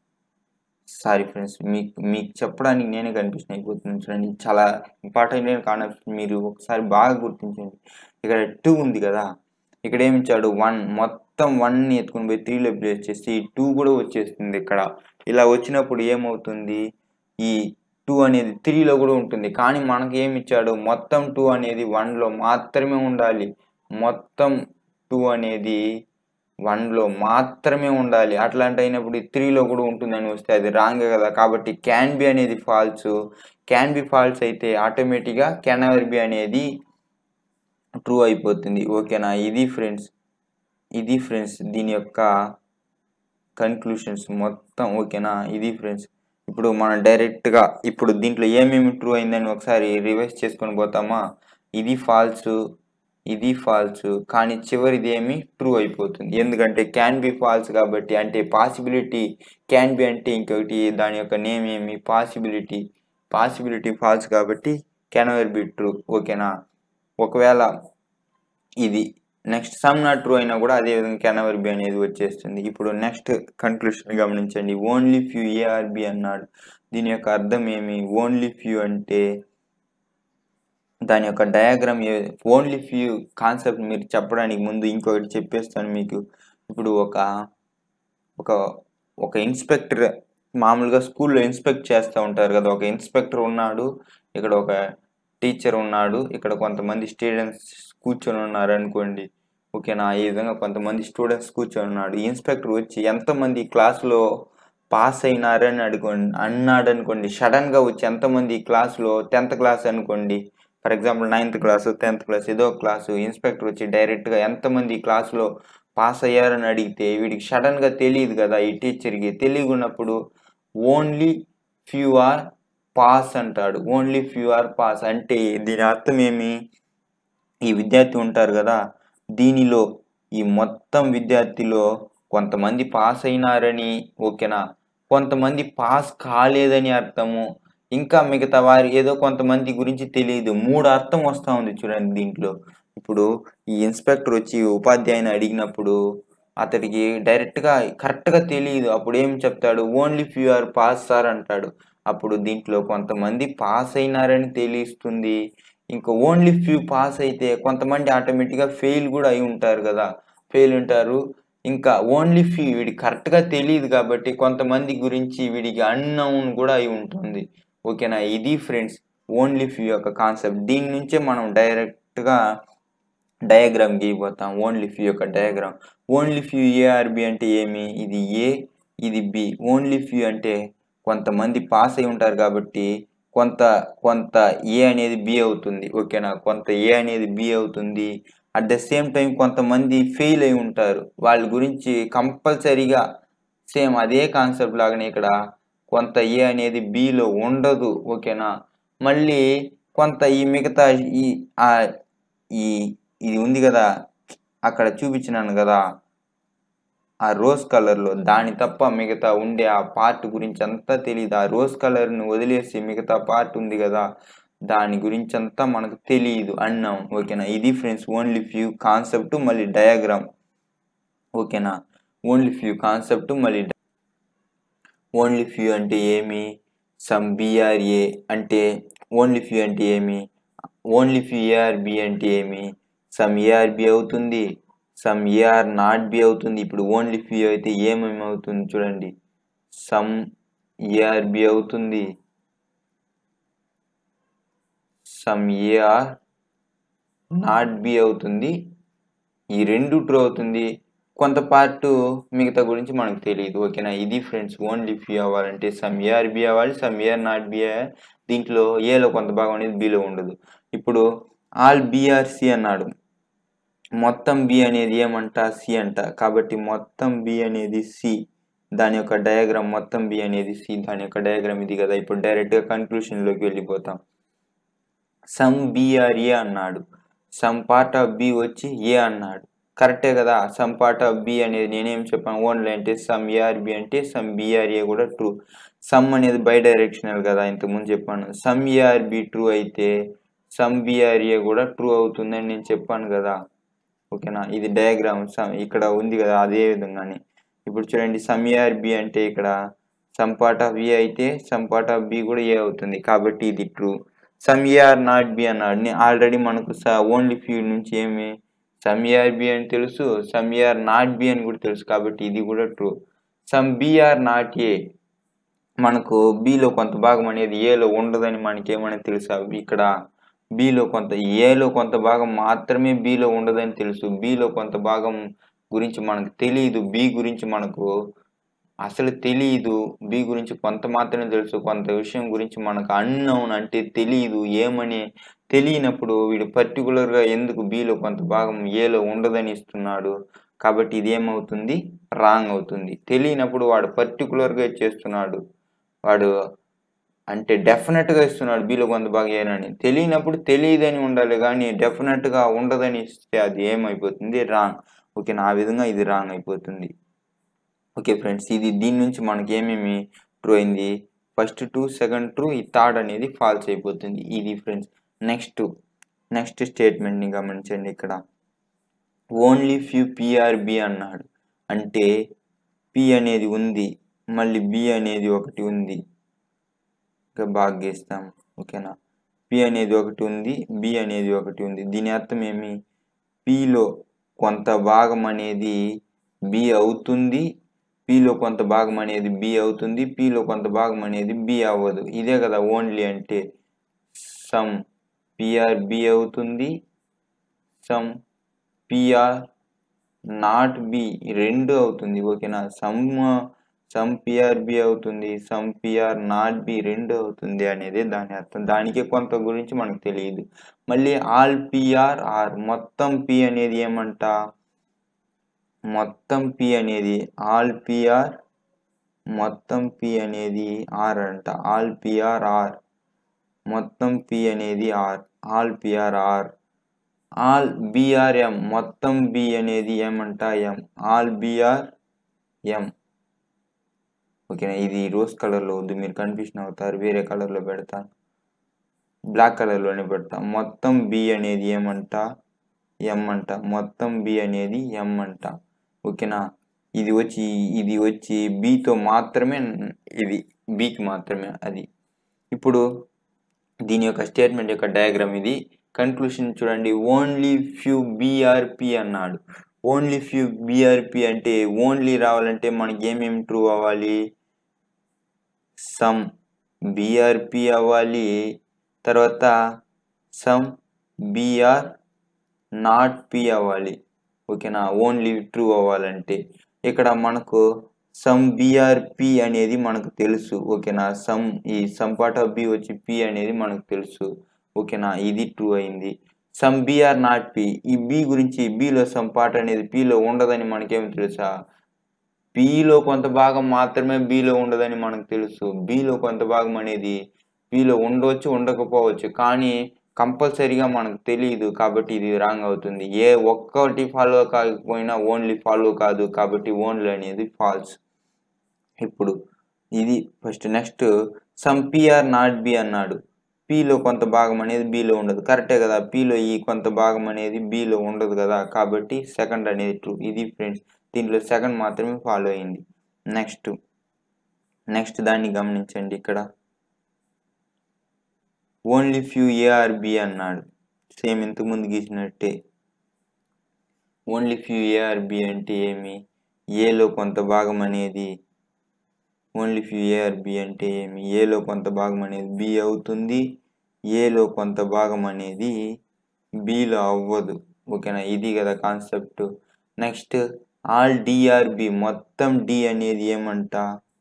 A: సారీ ఫ్రెండ్స్ మీకు మీకు చెప్పడానికి నేనే కనిపించిన అయిపోతుంది చూడండి ఇది చాలా ఇంపార్టెంట్ అయిన కాన్సెప్ట్ మీరు ఒకసారి బాగా గుర్తించండి ఇక్కడ టూ ఉంది కదా ఇక్కడ ఏమి ఇచ్చాడు వన్ మొత్తం వన్ని ఎత్తుకుని పోయి త్రీలో ప్లేస్ చేస్తే ఈ టూ కూడా వచ్చేస్తుంది ఇక్కడ ఇలా వచ్చినప్పుడు ఏమవుతుంది ఈ టూ అనేది త్రీలో కూడా ఉంటుంది కానీ మనకి ఏమి ఇచ్చాడు మొత్తం టూ అనేది వన్లో మాత్రమే ఉండాలి మొత్తం టూ అనేది వన్లో మాత్రమే ఉండాలి అట్లాంటి అయినప్పుడు త్రీలో కూడా ఉంటుందని వస్తే అది రాంగ్ కదా కాబట్టి క్యాన్ బి అనేది ఫాల్స్ క్యాన్ బి ఫాల్స్ అయితే ఆటోమేటిక్గా క్యాన్ ఎవర్ బి అనేది ట్రూ అయిపోతుంది ఓకేనా ఇది ఫ్రెండ్స్ ఇది ఫ్రెండ్స్ దీని యొక్క కన్క్లూషన్స్ మొత్తం ఓకేనా ఇది ఫ్రెండ్స్ ఇప్పుడు మనం డైరెక్ట్గా ఇప్పుడు దీంట్లో ఏమేమి ట్రూ అయిందని ఒకసారి రివైజ్ చేసుకొని పోతామా ఇది ఫాల్స్ ఇది ఫాల్స్ కానీ చివరిది ఏమి ట్రూ అయిపోతుంది ఎందుకంటే క్యాన్ బి ఫాల్స్ కాబట్టి అంటే పాసిబిలిటీ క్యాన్ బి అంటే ఇంకొకటి దాని యొక్క నేమ్ ఏమి పాసిబిలిటీ పాసిబిలిటీ ఫాల్స్ కాబట్టి క్యాన్ ఎవర్ బి ట్రూ ఓకేనా ఒకవేళ ఇది నెక్స్ట్ సమ్ నాట్ ట్రూ అయినా కూడా అదే విధంగా కెన్ ఎవర్ బి అనేది వచ్చేస్తుంది ఇప్పుడు నెక్స్ట్ కన్క్లూషన్ గమనించండి ఓన్లీ ఫ్యూ ఏఆర్బి అన్నాడు దీని యొక్క అర్థం ఏమి ఓన్లీ ఫ్యూ అంటే దాని యొక్క డయాగ్రామ్ ఓన్లీ ఫ్యూ కాన్సెప్ట్ మీరు చెప్పడానికి ముందు ఇంకొకటి చెప్పేస్తాను మీకు ఇప్పుడు ఒక ఒక ఒక ఇన్స్పెక్టర్ మామూలుగా స్కూల్లో ఇన్స్పెక్ట్ చేస్తూ ఉంటారు కదా ఒక ఇన్స్పెక్టర్ ఉన్నాడు ఇక్కడ ఒక టీచర్ ఉన్నాడు ఇక్కడ కొంతమంది స్టూడెంట్స్ కూర్చొని ఉన్నారు అనుకోండి ఓకేనా ఈ విధంగా కొంతమంది స్టూడెంట్స్ కూర్చొని ఉన్నాడు ఇన్స్పెక్టర్ వచ్చి ఎంతమంది క్లాస్లో పాస్ అయినారని అడుకోండి అన్నాడు అనుకోండి సడన్గా వచ్చి ఎంతమంది క్లాస్లో టెన్త్ క్లాస్ అనుకోండి for example ninth class tenth class ఏదో క్లాసు ఇన్స్పెక్టర్ వచ్చి డైరెక్ట్గా ఎంతమంది క్లాస్లో పాస్ అయ్యారని అడిగితే వీడికి సడన్గా తెలియదు కదా ఈ టీచర్కి తెలియకున్నప్పుడు ఓన్లీ ఫ్యూ ఆర్ పాస్ అంటాడు ఓన్లీ ఫ్యూ ఆర్ పాస్ అంటే దీని అర్థం ఏమి ఈ విద్యార్థి ఉంటారు కదా దీనిలో ఈ మొత్తం విద్యార్థిలో కొంతమంది పాస్ అయినారని ఓకేనా కొంతమంది పాస్ కాలేదని అర్థము ఇంకా మిగతా వారి ఏదో కొంతమంది గురించి తెలియదు మూడు అర్థం వస్తూ ఉంది చూడండి దీంట్లో ఇప్పుడు ఈ ఇన్స్పెక్టర్ వచ్చి ఉపాధ్యాయుని అడిగినప్పుడు అతడికి డైరెక్ట్గా కరెక్ట్గా తెలియదు అప్పుడు ఏం చెప్తాడు only few are pass sir అంటాడు అప్పుడు దీంట్లో కొంతమంది పాస్ అయినారని తెలియస్తుంది ఇంకా ఓన్లీ ఫ్యూ పాస్ అయితే కొంతమంది ఆటోమేటిక్గా ఫెయిల్ కూడా అయి ఉంటారు కదా ఫెయిల్ ఉంటారు ఇంకా ఓన్లీ ఫ్యూ వీడికి కరెక్ట్గా తెలియదు కాబట్టి కొంతమంది గురించి వీడికి అన్నౌన్ కూడా అయి ఉంటుంది ఓకేనా ఇది ఫ్రెండ్స్ ఓన్లీ ఫ్యూ యొక్క కాన్సెప్ట్ దీని నుంచే మనం డైరెక్ట్గా డయాగ్రామ్ గీయబోతాం ఓన్లీ ఫ్యూ యొక్క డయాగ్రామ్ ఓన్లీ ఫ్యూ ఏఆర్బి అంటే ఏమి ఇది ఏ ఇది బి ఓన్లీ ఫ్యూ అంటే కొంతమంది పాస్ అయి ఉంటారు కాబట్టి కొంత కొంత ఏ అనేది బి అవుతుంది ఓకేనా కొంత ఏ అనేది బి అవుతుంది అట్ ద సేమ్ టైం కొంతమంది ఫెయిల్ అయి ఉంటారు వాళ్ళ గురించి కంపల్సరీగా సేమ్ అదే కాన్సెప్ట్ లాగానే ఇక్కడ కొంత ఏ అనేది బిలో ఉండదు ఓకేనా మళ్ళీ కొంత ఈ మిగతా ఈ ఆ ఈ ఇది ఉంది కదా అక్కడ చూపించినాను కదా ఆ రోజ్ కలర్లో దాని తప్ప మిగతా ఉండే ఆ పార్ట్ గురించి అంతా తెలియదు ఆ రోజ్ కలర్ని వదిలేసి మిగతా పార్ట్ ఉంది కదా దాని గురించి అంతా మనకు తెలియదు అన్నాం ఓకేనా ఇది ఫ్రెండ్స్ ఓన్లీ ఫ్యూ కాన్సెప్ట్ మళ్ళీ డయాగ్రామ్ ఓకేనా ఓన్లీ ఫ్యూ కాన్సెప్ట్ మళ్ళీ ఓన్లీ ఫ్యూ అంటే ఏమి సమ్ బిఆర్ఏ అంటే ఓన్లీ ఫ్యూ అంటే ఏమి ఓన్లీ ఫ్యూ ఏఆర్బి అంటే ఏమి సమ్ ఏఆర్బి అవుతుంది సమ్ ఏఆర్ నాట్ బి అవుతుంది ఇప్పుడు ఓన్లీ ఫ్యూ అయితే ఏమేమి అవుతుంది చూడండి సమ్ ఏఆర్బి అవుతుంది సమ్ ఏఆర్ నాట్ బి అవుతుంది ఈ రెండు ట్రూ అవుతుంది కొంత పార్ట్ మిగతా గురించి మనకు తెలియదు ఓకేనా ఇది ఫ్రెండ్స్ ఓన్లీ ఫ్యూ అవ్వాలంటే సమ్ ఏఆర్ బి అవ్వాలి సమ్ ఏఆర్ నాట్ బి దీంట్లో ఏలో కొంత భాగం అనేది బిలో ఉండదు ఇప్పుడు ఆల్ బిఆర్సి అన్నాడు మొత్తం బి అనేది ఏమంట సి అంట కాబట్టి మొత్తం బి అనేది సి దాని యొక్క డయాగ్రామ్ మొత్తం బి అనేది సి దాని యొక్క డయాగ్రామ్ ఇది కదా ఇప్పుడు డైరెక్ట్గా కన్క్లూషన్లోకి వెళ్ళిపోతాం సమ్ బిఆర్ఏ అన్నాడు సమ్ పార్ట్ ఆఫ్ బి వచ్చి ఏ అన్నాడు కరెక్టే కదా సమ్ పార్ట్ ఆఫ్ బి అనేది నేనేం చెప్పాను ఓన్లీ అంటే సమ్ ఏఆర్బి అంటే సమ్ బిఆర్ఏ కూడా ట్రూ సమ్ అనేది బై డైరెక్షనల్ కదా ఇంతకుముందు చెప్పాను సమ్ ఏఆర్బి ట్రూ అయితే సమ్ బిఆర్ఏ కూడా ట్రూ అవుతుందని నేను చెప్పాను కదా ఓకేనా ఇది డయాగ్రామ్ సమ్ ఇక్కడ ఉంది కదా అదే విధంగానే ఇప్పుడు చూడండి సమ్ ఏఆర్బి అంటే ఇక్కడ సమ్ పార్ట్ ఆఫ్ ఏ అయితే సమ్ పార్ట్ ఆఫ్ బి కూడా ఏ అవుతుంది కాబట్టి ఇది true some A are not B అన్నాడు ఆల్రెడీ మనకు ఓన్లీ ఫ్యూ నుంచి ఏమి సమ్ ఏఆర్ బి అని తెలుసు సమ్ ఏఆర్ నాట్ బి అని కూడా తెలుసు కాబట్టి ఇది కూడా true some B are not A మనకు బిలో కొంత భాగం అనేది ఏలో ఉండదని మనకేమైనా తెలుసా ఇక్కడ బిలో కొంత ఏలో కొంత భాగం మాత్రమే బిలో ఉండదని తెలుసు బిలో కొంత భాగం గురించి మనకు తెలియదు బి గురించి మనకు అసలు తెలియదు బి గురించి కొంత మాత్రమే తెలుసు కొంత విషయం గురించి మనకు అన్నౌన్ అంటే తెలియదు ఏమని తెలియనప్పుడు వీడు పర్టికులర్గా ఎందుకు బిలో కొంత భాగం ఏలో ఉండదని ఇస్తున్నాడు కాబట్టి ఇది ఏమవుతుంది రాంగ్ అవుతుంది తెలియనప్పుడు వాడు పర్టికులర్గా చేస్తున్నాడు వాడు అంటే డెఫినెట్గా ఇస్తున్నాడు బీలో కొంత బాగా ఏనని తెలియనప్పుడు తెలియదని ఉండాలి కానీ డెఫినెట్గా ఉండదని ఇస్తే అది ఏమైపోతుంది రాంగ్ ఓకే ఆ విధంగా ఇది రాంగ్ అయిపోతుంది ఓకే ఫ్రెండ్స్ ఇది దీని నుంచి మనకి ఏమేమి ట్రూ అయింది ఫస్ట్ టూ సెకండ్ ట్రూ ఈ థర్డ్ అనేది ఫాల్స్ అయిపోతుంది ఇది ఫ్రెండ్స్ నెక్స్ట్ నెక్స్ట్ స్టేట్మెంట్ని గమనించండి ఇక్కడ ఓన్లీ ఫ్యూ పిఆర్బి అన్నాడు అంటే పి అనేది ఉంది మళ్ళీ బి అనేది ఒకటి ఉంది ఇంకా బాగా గీస్తాం ఓకేనా పి అనేది ఒకటి ఉంది బి అనేది ఒకటి ఉంది దీని అర్థం ఏమి పిలో కొంత భాగం అనేది బి అవుతుంది పిలో కొంత భాగం అనేది బి అవుతుంది పిలో కొంత భాగం అనేది బి అవ్వదు ఇదే కదా ఓన్లీ అంటే సమ్ పిఆర్ బి అవుతుంది సమ్ పిఆర్ నాట్ బి రెండు అవుతుంది ఓకేనా సమ్ సమ్ పిఆర్ బి అవుతుంది సమ్ పిఆర్ నాట్ బి రెండు అవుతుంది అనేది దాని అర్థం దానికి కొంత గురించి మనకు తెలియదు మళ్ళీ ఆల్ పిఆర్ ఆర్ మొత్తం పి అనేది ఏమంట మొత్తం పి అనేది ఆల్ పిఆర్ మొత్తం పి అనేది ఆర్ అంట ఆల్ పిఆర్ ఆర్ మొత్తం పి అనేది R all P are R all B are M మొత్తం బి అనేది ఏమంట ఎం ఆల్ బిఆర్ ఎం ఓకేనా ఇది రోజ్ కలర్లో వద్దు మీరు కన్ఫ్యూషన్ అవుతారు వేరే కలర్లో పెడతాను బ్లాక్ కలర్లోనే పెడతాం మొత్తం బి అనేది ఏమంట ఎం అంట మొత్తం బి అనేది ఎం అంట ఓకేనా ఇది వచ్చి ఇది వచ్చి బితో మాత్రమే ఇది బికి మాత్రమే అది ఇప్పుడు దీని యొక్క స్టేట్మెంట్ యొక్క డయాగ్రామ్ ఇది కన్క్లూషన్ చూడండి ఓన్లీ ఫ్యూ బిఆర్పి అన్నాడు ఓన్లీ ఫ్యూ బీఆర్పి అంటే ఓన్లీ రావాలంటే మనకి ఏమేమి ట్రూ అవ్వాలి సమ్ బీఆర్పి అవ్వాలి తర్వాత సమ్ బీఆర్ నాట్ పి అవ్వాలి ఓకేనా ఓన్లీ ట్రూ అవ్వాలంటే ఇక్కడ మనకు సమ్ బీఆర్పి అనేది మనకు తెలుసు ఓకేనా సమ్ ఈ సమ్ పార్ట్ ఆఫ్ బి వచ్చి పి అనేది మనకు తెలుసు ఓకేనా ఇది ట్రూ అయింది సమ్ బీఆర్ నాట్ పి ఈ బి గురించి బిలో సమ్ పార్ట్ అనేది పిలో ఉండదని మనకేం తెలుసా పిలో కొంత భాగం మాత్రమే బిలో ఉండదని మనకు తెలుసు బిలో కొంత భాగం అనేది బిలో ఉండవచ్చు ఉండకపోవచ్చు కానీ కంపల్సరీగా మనకు తెలియదు కాబట్టి ఇది రాంగ్ అవుతుంది ఏ ఒక్కటి ఫాలో కాకపోయినా ఓన్లీ ఫాలో కాదు కాబట్టి ఓన్లీ అనేది ఫాల్స్ ఇప్పుడు ఇది first next some P are not B అన్నాడు పిలో కొంత భాగం అనేది బిలో ఉండదు కరెక్టే కదా పిలో ఈ కొంత భాగం అనేది బిలో ఉండదు కదా కాబట్టి సెకండ్ అనేది ట్రూ ఇది ఫ్రెండ్స్ దీంట్లో సెకండ్ మాత్రమే ఫాలో అయింది నెక్స్ట్ నెక్స్ట్ దాన్ని గమనించండి ఇక్కడ ఓన్లీ ఫ్యూ ఏఆర్బి అన్నాడు సేమ్ ఇంతకుముందు గీసినట్టే ఓన్లీ ఫ్యూ ఏఆర్బి అంటే ఏమి ఏలో కొంత భాగం అనేది ఓన్లీ ఫ్యూ ఏఆర్బి అంటే ఏమి ఏలో కొంత భాగం అనేది బి అవుతుంది ఏలో కొంత భాగం అనేది బిలో అవ్వదు ఓకేనా ఇది కదా కాన్సెప్ట్ నెక్స్ట్ ఆల్ డిఆర్బి మొత్తం డి అనేది ఏమంట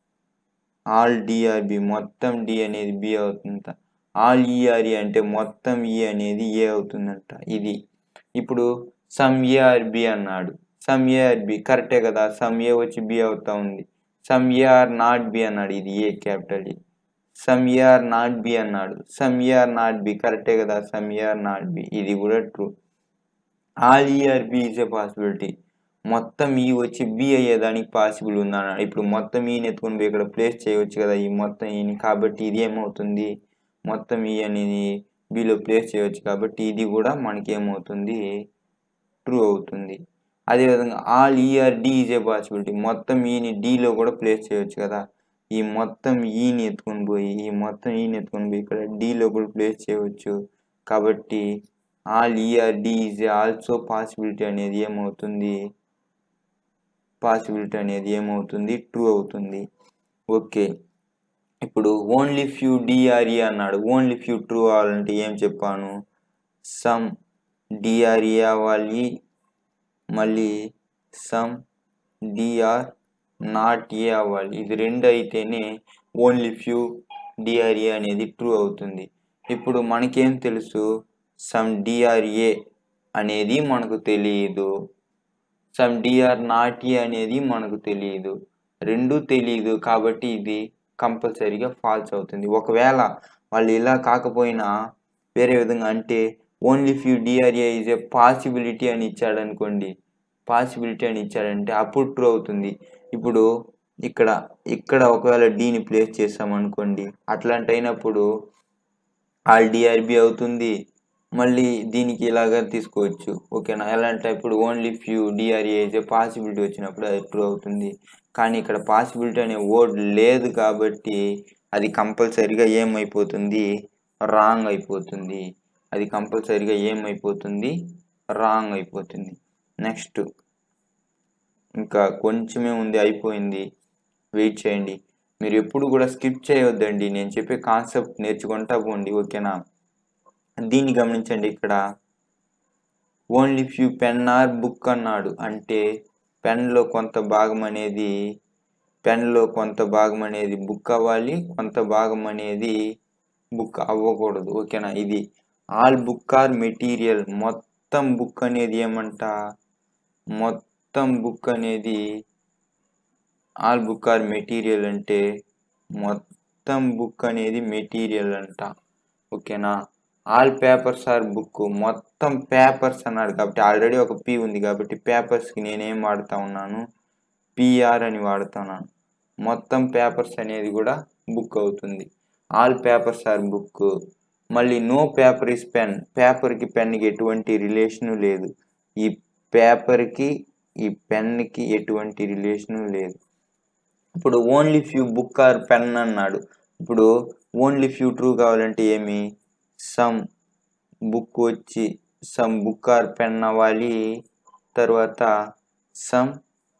A: ఆల్ డిఆర్బి మొత్తం డి అనేది బి అవుతుందంట ఆల్ ఈఆర్ఈ అంటే మొత్తం ఈ అనేది ఏ అవుతుందంట ఇది ఇప్పుడు సమ్ ఏఆర్బి అన్నాడు సమ్ ఏఆర్బి కరెక్టే కదా సమ్ ఏ వచ్చి బి అవుతా ఉంది సమ్ ఏఆర్ నాట్ బి అన్నాడు ఇది a capital E some A are not B అన్నాడు సమ్ ఏఆర్ నాట్ బి కరెక్టే కదా సమ్ ఏఆర్ నాట్ బి ఇది కూడా true all E are B is a possibility మొత్తం ఈ వచ్చి బి అయ్యేదానికి పాసిబుల్ ఉందన్నాడు ఇప్పుడు మొత్తం ఈని ఎత్తుకొని పోయి ఇక్కడ ప్లేస్ చేయవచ్చు కదా ఈ మొత్తం ఈని కాబట్టి ఇది ఏమవుతుంది మొత్తం ఈ అనేది బిలో ప్లేస్ చేయవచ్చు కాబట్టి ఇది కూడా మనకి ఏమవుతుంది ట్రూ అవుతుంది అదేవిధంగా all E are D is a possibility మొత్తం ఈని డిలో కూడా ప్లేస్ చేయవచ్చు కదా ఈ మొత్తం ఈని ఎత్తుకొని పోయి ఈ మొత్తం ఈని ఎత్తుకొని పోయి ఇక్కడ డిలో కూడా ప్లేస్ చేయవచ్చు కాబట్టి all E are D is also possibility అనేది ఏమవుతుంది పాసిబిలిటీ అనేది ఏమవుతుంది ట్రూ అవుతుంది ఓకే ఇప్పుడు ఓన్లీ ఫ్యూ డిఆర్ఈ అన్నాడు ఓన్లీ ఫ్యూ ట్రూ అవ్వాలంటే ఏం చెప్పాను సమ్ డిఆర్ఈ అవ్వాలి మళ్ళీ సమ్ డిఆర్ నాట్ ఏ అవ్వాలి ఇది రెండు అయితేనే ఓన్లీ ఫ్యూ డిఆర్ఏ అనేది ట్రూ అవుతుంది ఇప్పుడు మనకేం తెలుసు సమ్ డిఆర్ఏ అనేది మనకు తెలియదు సమ్ డిఆర్ నాట్ ఏ అనేది మనకు తెలియదు రెండు తెలియదు కాబట్టి ఇది కంపల్సరీగా ఫాల్స్ అవుతుంది ఒకవేళ వాళ్ళు ఇలా కాకపోయినా వేరే విధంగా అంటే only few D are A is a possibility అని ఇచ్చాడు అనుకోండి పాసిబిలిటీ అని ఇచ్చాడంటే అప్పుడు ట్రూ అవుతుంది ఇప్పుడు ఇక్కడ ఇక్కడ ఒకవేళ డీని ప్లేస్ చేసాం అనుకోండి అట్లాంటి అయినప్పుడు ఆల్ డిఆర్బి అవుతుంది మళ్ళీ దీనికి ఇలాగా తీసుకోవచ్చు ఓకేనా ఎలాంటి ఇప్పుడు ఓన్లీ ఫ్యూ డిఆర్ఏ అయితే పాసిబిలిటీ వచ్చినప్పుడు అది ట్రూ అవుతుంది కానీ ఇక్కడ పాసిబిలిటీ అనే వర్డ్ లేదు కాబట్టి అది కంపల్సరీగా ఏమైపోతుంది రాంగ్ అయిపోతుంది అది కంపల్సరీగా ఏమైపోతుంది రాంగ్ అయిపోతుంది నెక్స్ట్ ఇంకా కొంచెమే ఉంది అయిపోయింది వెయిట్ చేయండి మీరు ఎప్పుడు కూడా స్కిప్ చేయవద్దండి నేను చెప్పే కాన్సెప్ట్ నేర్చుకుంటా పోండి ఓకేనా దీన్ని గమనించండి ఇక్కడ only few pen are book అన్నాడు అంటే పెన్లో కొంత భాగం అనేది పెన్లో కొంత భాగం అనేది బుక్ అవ్వాలి కొంత భాగం అనేది బుక్ అవ్వకూడదు ఓకేనా ఇది ఆల్ బుక్ ఆర్ మెటీరియల్ మొత్తం బుక్ అనేది ఏమంట మొత్తం బుక్ అనేది ఆల్ బుక్ ఆర్ మెటీరియల్ అంటే మొత్తం బుక్ అనేది మెటీరియల్ అంట ఓకేనా ఆల్ పేపర్స్ ఆర్ బుక్ మొత్తం పేపర్స్ అన్నాడు కాబట్టి ఆల్రెడీ ఒక పి ఉంది కాబట్టి పేపర్స్కి నేనేం వాడుతా ఉన్నాను పిఆర్ అని వాడుతున్నాను మొత్తం పేపర్స్ అనేది కూడా బుక్ అవుతుంది ఆల్ పేపర్స్ ఆర్ బుక్ మళ్ళీ నో పేపర్ ఇస్ పెన్ పేపర్కి పెన్కి ఎటువంటి రిలేషను లేదు ఈ పేపర్కి ఈ పెన్కి ఎటువంటి రిలేషను లేదు ఇప్పుడు only few book are pen అన్నాడు ఇప్పుడు ఓన్లీ ఫ్యూ ట్రూ కావాలంటే ఏమి సమ్ బుక్ వచ్చి సమ్ బుక్ ఆర్ పెన్ అవ్వాలి తర్వాత సమ్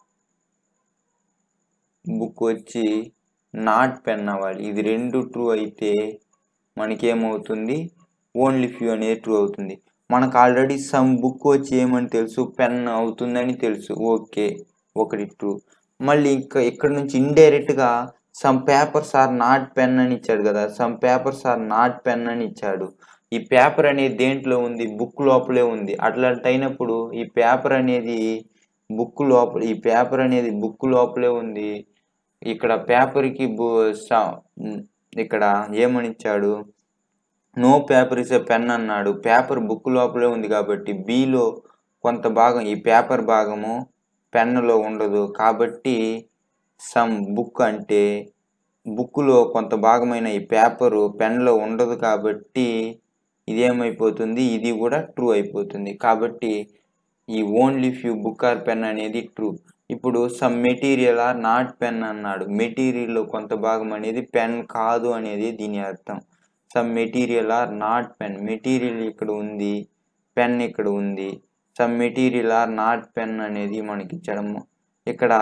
A: బుక్ వచ్చి నాట్ పెన్ అవ్వాలి ఇది రెండు ట్రూ అయితే మనకేమవుతుంది ఓన్లీ ఫ్యూ అనేది ట్రూ అవుతుంది మనకు ఆల్రెడీ సమ్ బుక్ వచ్చి ఏమని తెలుసు పెన్ అవుతుందని తెలుసు ఓకే ఒకటి ట్రూ మళ్ళీ ఇంకా ఇక్కడ నుంచి ఇండైరెక్ట్గా some papers are not pen అని ఇచ్చాడు కదా some papers are not pen అని ఇచ్చాడు ఈ పేపర్ అనేది దేంట్లో ఉంది బుక్ లోపలే ఉంది అట్లాంటి అయినప్పుడు ఈ పేపర్ అనేది బుక్ లోపల ఈ పేపర్ అనేది బుక్ లోపలే ఉంది ఇక్కడ పేపర్కి బు స- ఇక్కడ ఏమని ఇచ్చాడు no paper is a pen అన్నాడు పేపర్ బుక్ లోపలే ఉంది కాబట్టి బిలో కొంత భాగం ఈ పేపర్ భాగము పెన్నులో ఉండదు కాబట్టి సమ్ బుక్ అంటే బుక్లో కొంత భాగమైన ఈ పేపరు పెన్లో ఉండదు కాబట్టి ఇదేమైపోతుంది ఇది కూడా ట్రూ అయిపోతుంది కాబట్టి ఈ only few book are pen అనేది ట్రూ ఇప్పుడు some material are not pen అన్నాడు మెటీరియల్లో కొంత భాగం అనేది పెన్ కాదు అనేది దీని అర్థం some material are not pen material ఇక్కడ ఉంది పెన్ ఇక్కడ ఉంది some material are not pen అనేది మనకి ఇచ్చడము ఇక్కడ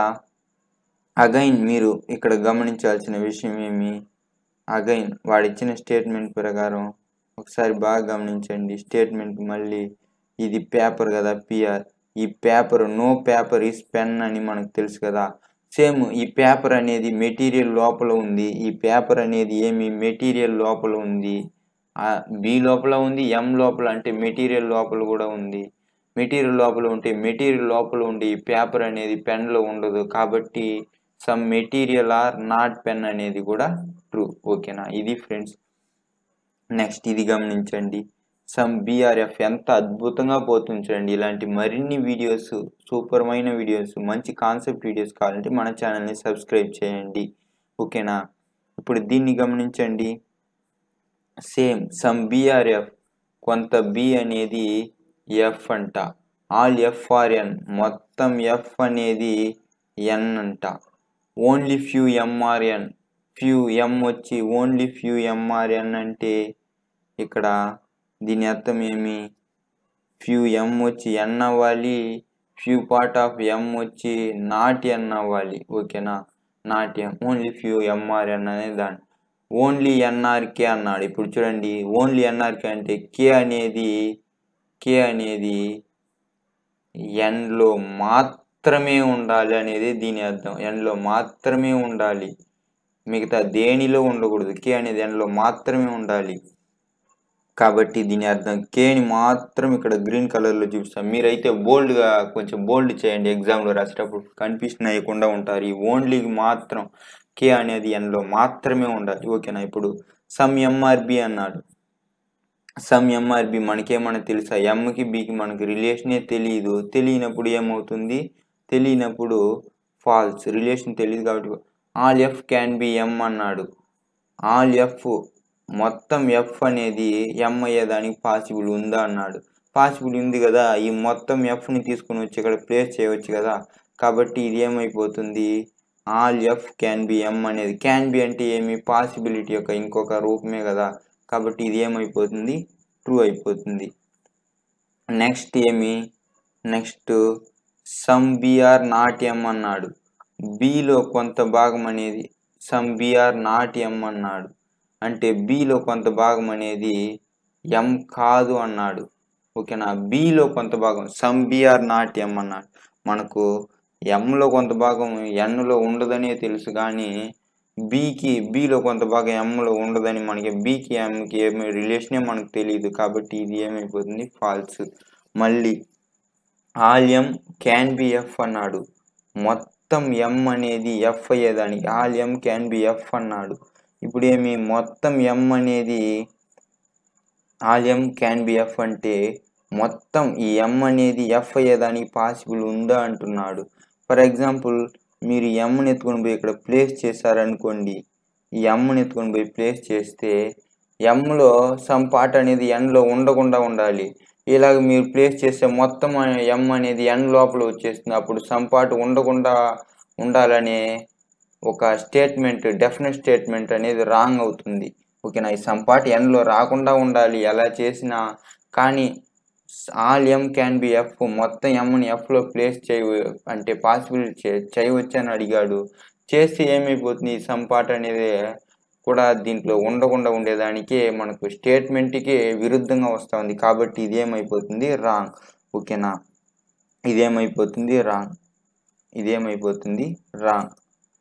A: అగైన్ మీరు ఇక్కడ గమనించాల్సిన విషయం ఏమి అగైన్ వాడిచ్చిన స్టేట్మెంట్ ప్రకారం ఒకసారి బాగా గమనించండి స్టేట్మెంట్ మళ్ళీ ఇది పేపర్ కదా పిఆర్ ఈ paper no paper is pen అని మనకు తెలుసు కదా సేమ్ ఈ పేపర్ అనేది మెటీరియల్ లోపల ఉంది ఈ పేపర్ అనేది ఏమి మెటీరియల్ లోపల ఉంది బి లోపల ఉంది ఎం లోపల అంటే మెటీరియల్ లోపల కూడా ఉంది మెటీరియల్ లోపల ఉంటే మెటీరియల్ లోపల ఉండి ఈ పేపర్ అనేది పెన్లో ఉండదు కాబట్టి some material are not pen అనేది కూడా ట్రూ ఓకేనా ఇది ఫ్రెండ్స్ నెక్స్ట్ ఇది గమనించండి సమ్ బీఆర్ఎఫ్ ఎంత అద్భుతంగా పోతుంది చూడండి ఇలాంటి మరిన్ని వీడియోస్ సూపర్మైన వీడియోస్ మంచి కాన్సెప్ట్ వీడియోస్ కావాలంటే మన ఛానల్ని సబ్స్క్రైబ్ చేయండి ఓకేనా ఇప్పుడు దీన్ని గమనించండి సేమ్ సమ్ బీఆర్ఎఫ్ కొంత బి అనేది ఎఫ్ అంట ఆల్ ఎఫ్ ఆర్ ఎన్ మొత్తం ఎఫ్ అనేది ఎన్ అంట only few M are N few M వచ్చి ఓన్లీ ఫ్యూ ఎంఆర్ఎన్ అంటే ఇక్కడ దీని అర్థం ఏమి ఫ్యూ ఎం వచ్చి ఎన్ అవ్వాలి ఫ్యూ పార్ట్ ఆఫ్ ఎం వచ్చి నాట్ ఎన్ అవ్వాలి ఓకేనా not M only few M are N అనే దాన్ని ఓన్లీ ఎన్ఆర్కే అన్నాడు ఇప్పుడు చూడండి ఓన్లీ ఎన్ఆర్కే అంటే కే అనేది కే అనేది ఎన్లో మాత్రమే ఉండాలి అనేది దీని అర్థం ఎన్లో మాత్రమే ఉండాలి మిగతా దేనిలో ఉండకూడదు కే అనేది ఎన్లో మాత్రమే ఉండాలి కాబట్టి దీని అర్థం కేని మాత్రం ఇక్కడ గ్రీన్ కలర్లో చూపిస్తాం మీరైతే బోల్డ్గా కొంచెం బోల్డ్ చేయండి ఎగ్జామ్లో రాసేటప్పుడు కన్ఫ్యూషన్ అయ్యకుండా ఉంటారు ఈ ఓన్లీకి మాత్రం కే అనేది ఎన్లో మాత్రమే ఉండాలి ఓకేనా ఇప్పుడు సమ్ ఎంఆర్బి అన్నాడు సమ్ ఎంఆర్బి మనకేమన్నా తెలుసా ఎంకి బికి మనకి రిలేషనే తెలియదు తెలియనప్పుడు ఏమవుతుంది తెలియనప్పుడు ఫాల్స్ రిలేషన్ తెలియదు కాబట్టి all F can be M అన్నాడు ఆల్ ఎఫ్ మొత్తం ఎఫ్ అనేది ఎం అయ్యేదానికి పాసిబుల్ ఉందా అన్నాడు పాసిబుల్ ఉంది కదా ఈ మొత్తం ఎఫ్ని తీసుకుని వచ్చి ఇక్కడ ప్లేస్ చేయవచ్చు కదా కాబట్టి ఇది ఏమైపోతుంది all F can be M అనేది క్యాన్ బి అంటే ఏమి పాసిబిలిటీ యొక్క ఇంకొక రూపమే కదా కాబట్టి ఇది ఏమైపోతుంది ట్రూ అయిపోతుంది నెక్స్ట్ ఏమి next some B are not M అన్నాడు బిలో కొంత భాగం అనేది సమ్ బిఆర్ నాట్ ఎం అన్నాడు అంటే బిలో కొంత భాగం అనేది ఎం కాదు అన్నాడు ఓకేనా బిలో కొంత భాగం సమ్ బిఆర్ నాట్ ఎం అన్నాడు మనకు ఎంలో కొంత భాగం ఎన్లో ఉండదనే తెలుసు కానీ బీకి బీలో కొంత భాగం ఎంలో ఉండదని మనకి బీకి ఎంకి ఏమి రిలేషనే మనకు తెలియదు కాబట్టి ఇది ఏమైపోతుంది ఫాల్స్ మళ్ళీ all M can be F అన్నాడు మొత్తం ఎం అనేది ఎఫ్ అయ్యేదానికి all M can be F అన్నాడు ఇప్పుడు ఏమి మొత్తం ఎం అనేది all M can be F అంటే మొత్తం ఈ ఎం అనేది ఎఫ్ అయ్యేదానికి పాసిబుల్ ఉందా అంటున్నాడు ఫర్ ఎగ్జాంపుల్ మీరు ఎమ్ని ఎత్తుకొని పోయి ఇక్కడ ప్లేస్ చేశారనుకోండి ఈ ఎమ్ని ఎత్తుకొని పోయి ప్లేస్ చేస్తే ఎమ్లో సమ్ పార్ట్ అనేది ఎన్లో ఉండకుండా ఉండాలి ఇలాగ మీరు ప్లేస్ చేస్తే మొత్తం ఎం అనేది ఎన్ లోపల వచ్చేస్తుంది అప్పుడు సమ్ పార్ట్ ఉండకుండా ఉండాలనే ఒక స్టేట్మెంట్ డెఫినెట్ స్టేట్మెంట్ అనేది రాంగ్ అవుతుంది ఓకేనా ఈ సమ్ పార్ట్ ఎన్లో రాకుండా ఉండాలి ఎలా చేసినా కానీ all M can be F మొత్తం ఎంని ఎఫ్లో ప్లేస్ చేయ అంటే పాసిబుల్ చేయవచ్చు అని అడిగాడు చేస్తే ఏమైపోతుంది సమ్ పార్ట్ అనేది కూడా దీంట్లో ఉండకుండా ఉండేదానికి మనకు స్టేట్మెంట్కి విరుద్ధంగా వస్తుంది కాబట్టి ఇదేమైపోతుంది రాంగ్ ఓకేనా ఇదేమైపోతుంది రాంగ్ ఇదేమైపోతుంది రాంగ్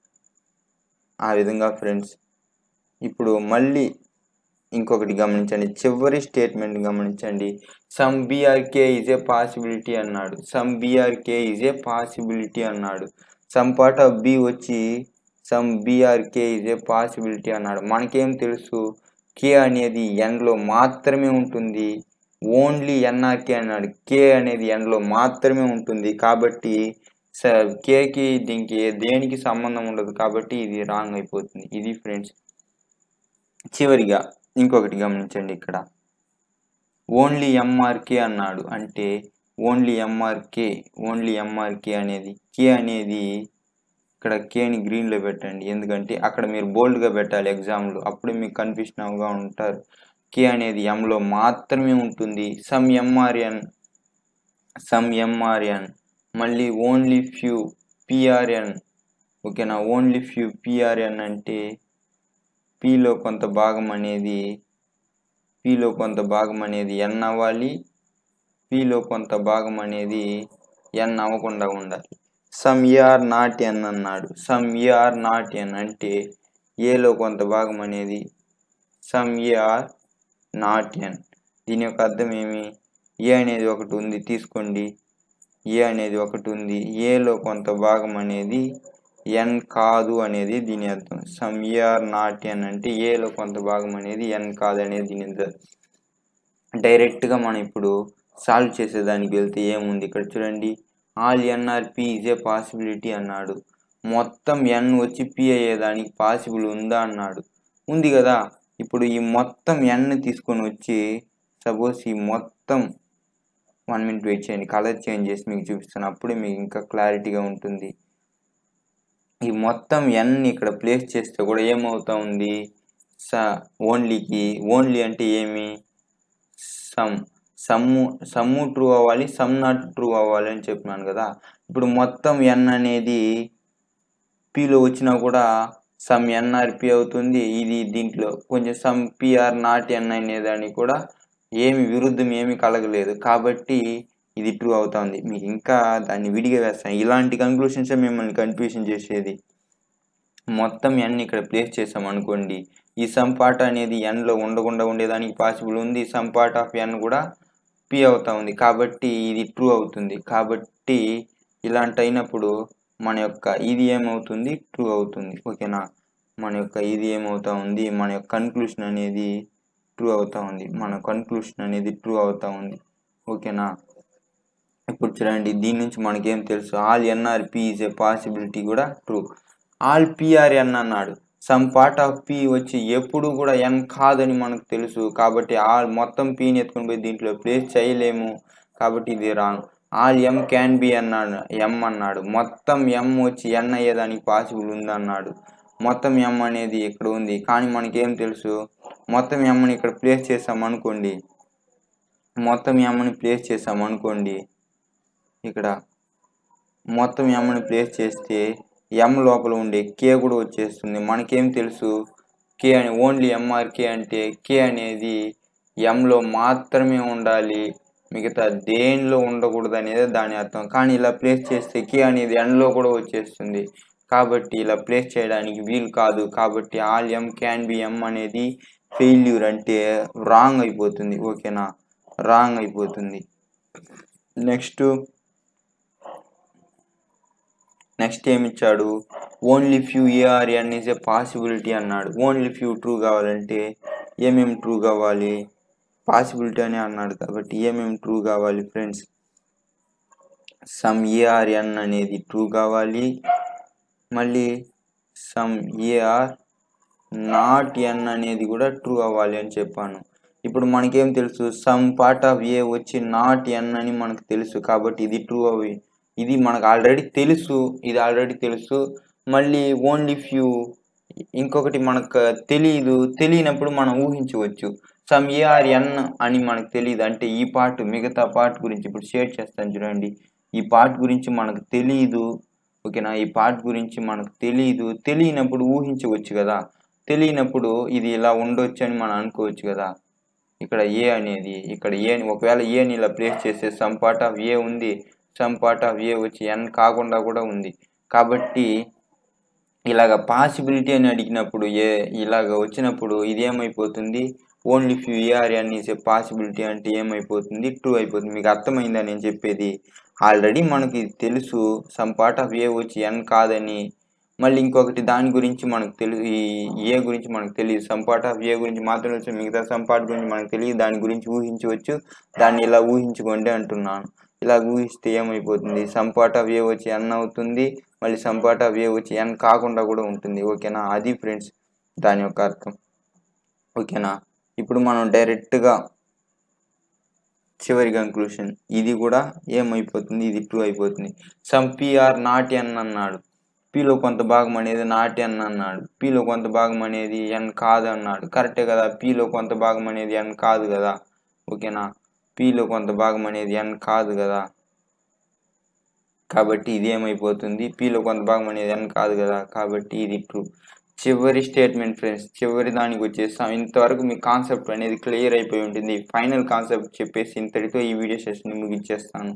A: ఆ విధంగా ఫ్రెండ్స్ ఇప్పుడు మళ్ళీ ఇంకొకటి గమనించండి చివరి స్టేట్మెంట్ గమనించండి some B are K is a possibility అన్నాడు some B are K is a possibility అన్నాడు సమ్ పార్ట్ ఆఫ్ బి వచ్చి some B are K is a possibility అన్నాడు మనకేం తెలుసు కే అనేది ఎన్లో మాత్రమే ఉంటుంది ఓన్లీ ఎన్ఆర్కే అన్నాడు కే అనేది ఎన్లో మాత్రమే ఉంటుంది కాబట్టి స కేకి దీనికి దేనికి సంబంధం ఉండదు కాబట్టి ఇది రాంగ్ అయిపోతుంది ఇది ఫ్రెండ్స్ చివరిగా ఇంకొకటి గమనించండి ఇక్కడ ఓన్లీ ఎంఆర్కే అన్నాడు అంటే ఓన్లీ ఎంఆర్కే ఓన్లీ ఎంఆర్కే అనేది కే అనేది ఇక్కడ కేని గ్రీన్లో పెట్టండి ఎందుకంటే అక్కడ మీరు బోల్డ్గా పెట్టాలి ఎగ్జామ్లో అప్పుడు మీకు కన్ఫ్యూషన్గా ఉంటారు కే అనేది ఎంలో మాత్రమే ఉంటుంది సమ్ ఎంఆర్ఎన్ సమ్ ఎంఆర్ఎన్ మళ్ళీ ఓన్లీ ఫ్యూ పిఆర్ఎన్ ఓకేనా ఓన్లీ ఫ్యూ పిఆర్ఎన్ అంటే పిలో కొంత భాగం అనేది పిలో కొంత భాగం అనేది ఎన్ అవ్వాలి పిలో కొంత భాగం అనేది ఎన్ అవ్వకుండా ఉండాలి సమ్ ఏఆర్ నాట్ ఎన్ అన్నాడు సమ్ ఏఆర్ నాట్ ఎన్ అంటే ఏలో కొంత భాగం అనేది సమ్ ఏఆర్ నాట్ ఎన్ దీని యొక్క అర్థం ఏమి ఏ అనేది ఒకటి ఉంది తీసుకోండి ఏ అనేది ఒకటి ఉంది ఏలో కొంత భాగం అనేది ఎన్ కాదు అనేది దీని అర్థం సమ్ ఏఆర్ నాట్ ఎన్ అంటే ఏలో కొంత భాగం అనేది ఎన్ కాదు అనేది దీని అర్థం డైరెక్ట్గా మనం ఇప్పుడు సాల్వ్ చేసేదానికి వెళ్తే ఏముంది ఇక్కడ చూడండి all N are P is a possibility అన్నాడు మొత్తం ఎన్ వచ్చి పి అయ్యేదానికి పాసిబుల్ ఉందా అన్నాడు ఉంది కదా ఇప్పుడు ఈ మొత్తం ఎన్ తీసుకొని వచ్చి సపోజ్ ఈ మొత్తం వన్ మినిట్ వెయిట్ చేయండి కలర్ చేంజ్ చేసి మీకు చూపిస్తాను అప్పుడే మీకు ఇంకా క్లారిటీగా ఉంటుంది ఈ మొత్తం ఎన్ ఇక్కడ ప్లేస్ చేస్తే కూడా ఏమవుతా ఉంది స ఓన్లీకి ఓన్లీ అంటే ఏమి సమ్ సమ్ము సమ్ము ట్రూ అవ్వాలి సమ్ నాట్ ట్రూ అవ్వాలి అని చెప్పినాను కదా ఇప్పుడు మొత్తం ఎన్ అనేది పిలో వచ్చినా కూడా సమ్ ఎన్ఆర్పి అవుతుంది ఇది దీంట్లో కొంచెం సమ్ పిఆర్ నాట్ ఎన్ అనేదానికి కూడా ఏమి విరుద్ధం ఏమి కలగలేదు కాబట్టి ఇది ట్రూ అవుతుంది మీకు ఇంకా దాన్ని విడిగా వేస్తాను ఇలాంటి కన్క్లూషన్స్ మిమ్మల్ని కన్ఫ్యూషన్ చేసేది మొత్తం ఎన్ ఇక్కడ ప్లేస్ చేసాం అనుకోండి ఈ సమ్ పార్ట్ అనేది ఎన్లో ఉండకుండా ఉండేదానికి పాసిబుల్ ఉంది సమ్ పార్ట్ ఆఫ్ ఎన్ కూడా పి అవుతా ఉంది కాబట్టి ఇది ట్రూ అవుతుంది కాబట్టి ఇలాంటి అయినప్పుడు మన యొక్క ఇది ఏమవుతుంది ట్రూ అవుతుంది ఓకేనా మన యొక్క ఇది ఏమవుతా ఉంది మన యొక్క కన్క్లూషన్ అనేది ట్రూ అవుతా ఉంది మన కన్క్లూషన్ అనేది ట్రూ అవుతా ఉంది ఓకేనా ఇప్పుడు చూడండి దీని నుంచి మనకేం తెలుసు all N are P is a possibility కూడా ట్రూ ఆల్ పిఆర్ఎన్ అన్నాడు సమ్ పార్ట్ ఆఫ్ పి వచ్చి ఎప్పుడు కూడా ఎన్ కాదని మనకు తెలుసు కాబట్టి ఆల్ మొత్తం పిని ఎత్తుకొని పోయి దీంట్లో ప్లేస్ చేయలేము కాబట్టి ఇది wrong all M can be అన్నాడు ఎం అన్నాడు మొత్తం ఎం వచ్చి ఎన్ అయ్యేదానికి పాసిబుల్ ఉందన్నాడు మొత్తం ఎం అనేది ఇక్కడ ఉంది కానీ మనకేం తెలుసు మొత్తం ఎమ్ని ఇక్కడ ప్లేస్ చేసాం అనుకోండి మొత్తం ఎమ్ని ప్లేస్ చేసాం అనుకోండి ఇక్కడ మొత్తం ఎమ్ని ప్లేస్ చేస్తే ఎం లోపల ఉండే కే కూడా వచ్చేస్తుంది మనకేం తెలుసు కే అని ఓన్లీ ఎంఆర్కే అంటే కే అనేది ఎంలో మాత్రమే ఉండాలి మిగతా దేనిలో ఉండకూడదు అనేది దాని అర్థం కానీ ఇలా ప్లేస్ చేస్తే కే అనేది ఎండ్లో కూడా వచ్చేస్తుంది కాబట్టి ఇలా ప్లేస్ చేయడానికి వీలు కాదు కాబట్టి all M can be M అనేది ఫెయిల్యూర్ అంటే రాంగ్ అయిపోతుంది ఓకేనా రాంగ్ అయిపోతుంది నెక్స్ట్ నెక్స్ట్ ఏమిచ్చాడు only few A are N is a possibility అన్నాడు ఓన్లీ ఫ్యూ ట్రూ కావాలంటే ఏమేమి ట్రూ కావాలి పాసిబిలిటీ అని అన్నాడు కాబట్టి ఏమేమి ట్రూ కావాలి ఫ్రెండ్స్ సమ్ ఏఆర్ఎన్ అనేది ట్రూ కావాలి మళ్ళీ సమ్ ఏఆర్ నాట్ ఎన్ అనేది కూడా ట్రూ అవ్వాలి అని చెప్పాను ఇప్పుడు మనకేం తెలుసు సమ్ పార్ట్ ఆఫ్ ఏ వచ్చి నాట్ ఎన్ అని మనకు తెలుసు కాబట్టి ఇది ట్రూ అవి ఇది మనకు ఆల్రెడీ తెలుసు ఇది ఆల్రెడీ తెలుసు మళ్ళీ ఓన్లీ ఫ్యూ ఇంకొకటి మనకు తెలియదు తెలియనప్పుడు మనం ఊహించవచ్చు సమ్ ఏఆర్ ఎన్ అని మనకు తెలియదు అంటే ఈ పార్ట్ మిగతా పార్ట్ గురించి ఇప్పుడు షేర్ చేస్తాను చూడండి ఈ పార్ట్ గురించి మనకు తెలియదు ఓకేనా ఈ పార్ట్ గురించి మనకు తెలియదు తెలియనప్పుడు ఊహించవచ్చు కదా తెలియనప్పుడు ఇది ఇలా ఉండొచ్చు అని మనం అనుకోవచ్చు కదా ఇక్కడ ఏ అనేది ఇక్కడ ఏ ఒకవేళ ఏని ఇలా ప్లేస్ చేస్తే సమ్ పార్ట్ ఆఫ్ ఏ ఉంది సమ్ పార్ట్ ఆఫ్ ఏ వచ్చి ఎన్ కాకుండా కూడా ఉంది కాబట్టి ఇలాగ పాసిబిలిటీ అని అడిగినప్పుడు ఏ ఇలాగ వచ్చినప్పుడు ఇది ఏమైపోతుంది only few A are N is a possibility అంటే ఏమైపోతుంది ట్రూ అయిపోతుంది మీకు అర్థమైందా నేను చెప్పేది ఆల్రెడీ మనకి తెలుసు సమ్ పార్ట్ ఆఫ్ ఏ వచ్చి ఎన్ కాదని మళ్ళీ ఇంకొకటి దాని గురించి మనకు తెలుసు ఈ ఏ గురించి మనకు తెలియదు సమ్ పార్ట్ ఆఫ్ ఏ గురించి మాత్రం తెలుసు మిగతా సమ్ పార్ట్ గురించి మనకు తెలియదు దాని గురించి ఊహించవచ్చు దాన్ని ఇలా ఊహించుకోండి అంటున్నాను ఇలా ఊహిస్తే ఏమైపోతుంది సమ్ పార్ట్ ఆఫ్ ఏ వచ్చి ఎన్ అవుతుంది మళ్ళీ సమ్ పార్ట్ ఆఫ్ ఏ వచ్చి ఎన్ కాకుండా కూడా ఉంటుంది ఓకేనా అది ఫ్రెండ్స్ దాని యొక్క అర్థం ఓకేనా ఇప్పుడు మనం డైరెక్ట్గా చివరి కంక్లూషన్ ఇది కూడా ఏమైపోతుంది ఇది ట్రూ అయిపోతుంది సమ్ పిఆర్ నాట్ ఎన్ అన్నాడు పిలో కొంత భాగం అనేది నాట్ ఎన్ అన్నాడు పిలో కొంత భాగం అనేది ఎన్ కాదు అన్నాడు కరెక్టే కదా పిలో కొంత భాగం అనేది ఎన్ కాదు కదా ఓకేనా పిలో కొంత భాగం అనేది ఎన్ కాదు కదా కాబట్టి ఇది ఏమైపోతుంది పిలో కొంత భాగం అనేది ఎన్ కాదు కదా కాబట్టి ఇది ట్రూ చివరి స్టేట్మెంట్ ఫ్రెండ్స్ చివరి దానికి వచ్చేస్తాం ఇంతవరకు మీ కాన్సెప్ట్ అనేది క్లియర్ అయిపోయి ఉంటుంది ఫైనల్ కాన్సెప్ట్ చెప్పేసి ఇంతటితో ఈ వీడియో సెషన్ ముగించేస్తాను